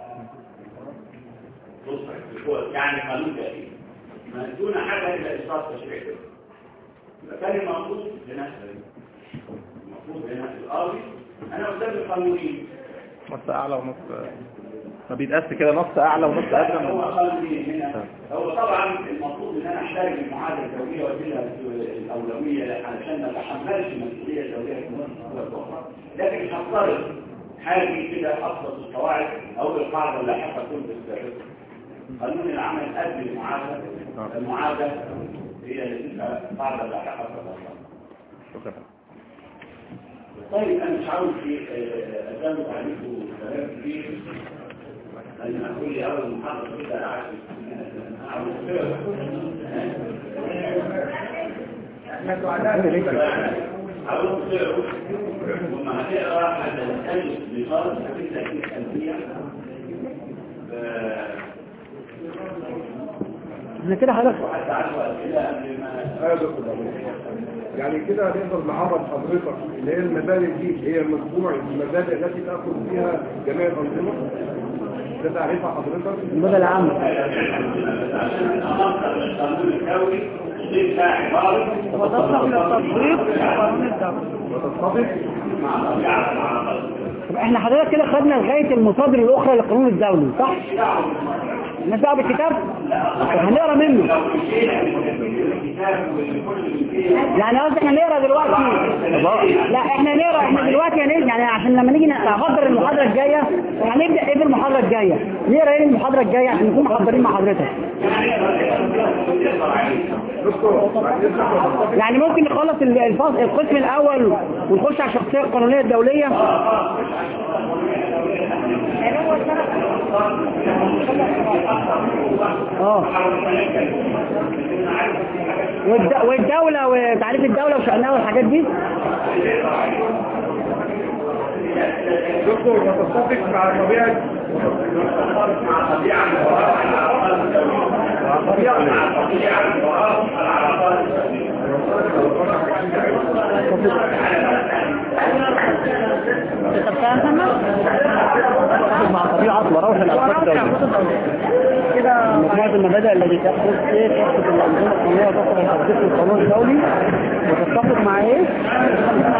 تصبح في قوه يعني قانون داخلي ما دون حاجه الى اصدار تشريع دولي يبقى كان المفروض لنفسه المفروض هنا القاضي انا قدام القانونين نص اعلى ونص ما بيتقاس كده نص اعلى ونص ادنى هو من قال لي هنا هو طبعا المفروض ان انا احترم المعادله الدوليه واديلها الاولويه علشان ما اتحملش المسؤوليه الدوليه في المنطقه الاخرى لكن مش هفترض حاجه كده ابسط القواعد او القاعده اللاحقه تكون بالسابق قانون العمل قبل المعادله المعادله هي اللي تبقى قاعده لاحقه في الأخرى. شكرا طيب انا مش عاوز في ازود عليكم كلام كبير انا اقول لي اول محاضره كده عارف عاوز تقروا وما هتقرا هتتكلم بفرض هتبدا التنبيه احنا كده حضرتك وحتى عشوة اسئله قبل ما هذا كله يعني كده هنقدر نعرف حضرتك اللي هي المبادئ دي هي مجموع المبادئ التي تأخذ فيها جميع الأنظمة ده تعريفها حضرتك المدى العام أمصر القانون الدولي تبقى عبارة وتصلح للتطبيق قانون الدولة وتتفق مع طبيعة العرب طب احنا حضرتك كده خدنا لغاية المصادر الأخرى للقانون الدولي صح؟ مش دعوة بالكتاب؟ طب هنقرا منه لو مشينا الكتاب والكل فيه يعني قصدي احنا نقرا دلوقتي لا احنا نقرا احنا دلوقتي هنقرا يعني عشان لما نيجي نحضر المحاضرة الجاية هنبدأ ايه بالمحاضرة الجاية نقرا ايه المحاضرة الجاية عشان نكون محضرين مع حضرتك دكتور بعد إذنك وتتفق يعني ممكن نخلص الفصل القسم الأول ونخش على الشخصية القانونية الدولية اه والد- والدولة وتعريف الدولة وشأنها والحاجات دي دكتور وتتفق مع طبيعة مع طبيعة مع طبيعة العلاقات طب فاهم مع طبيعة وروح الألفاظ كده مجموعة المبادئ التي تأخذ ايه تأخذ الأنظمة القانونية وتأخذ التطبيق القانون الدولي وتتفق مع ايه؟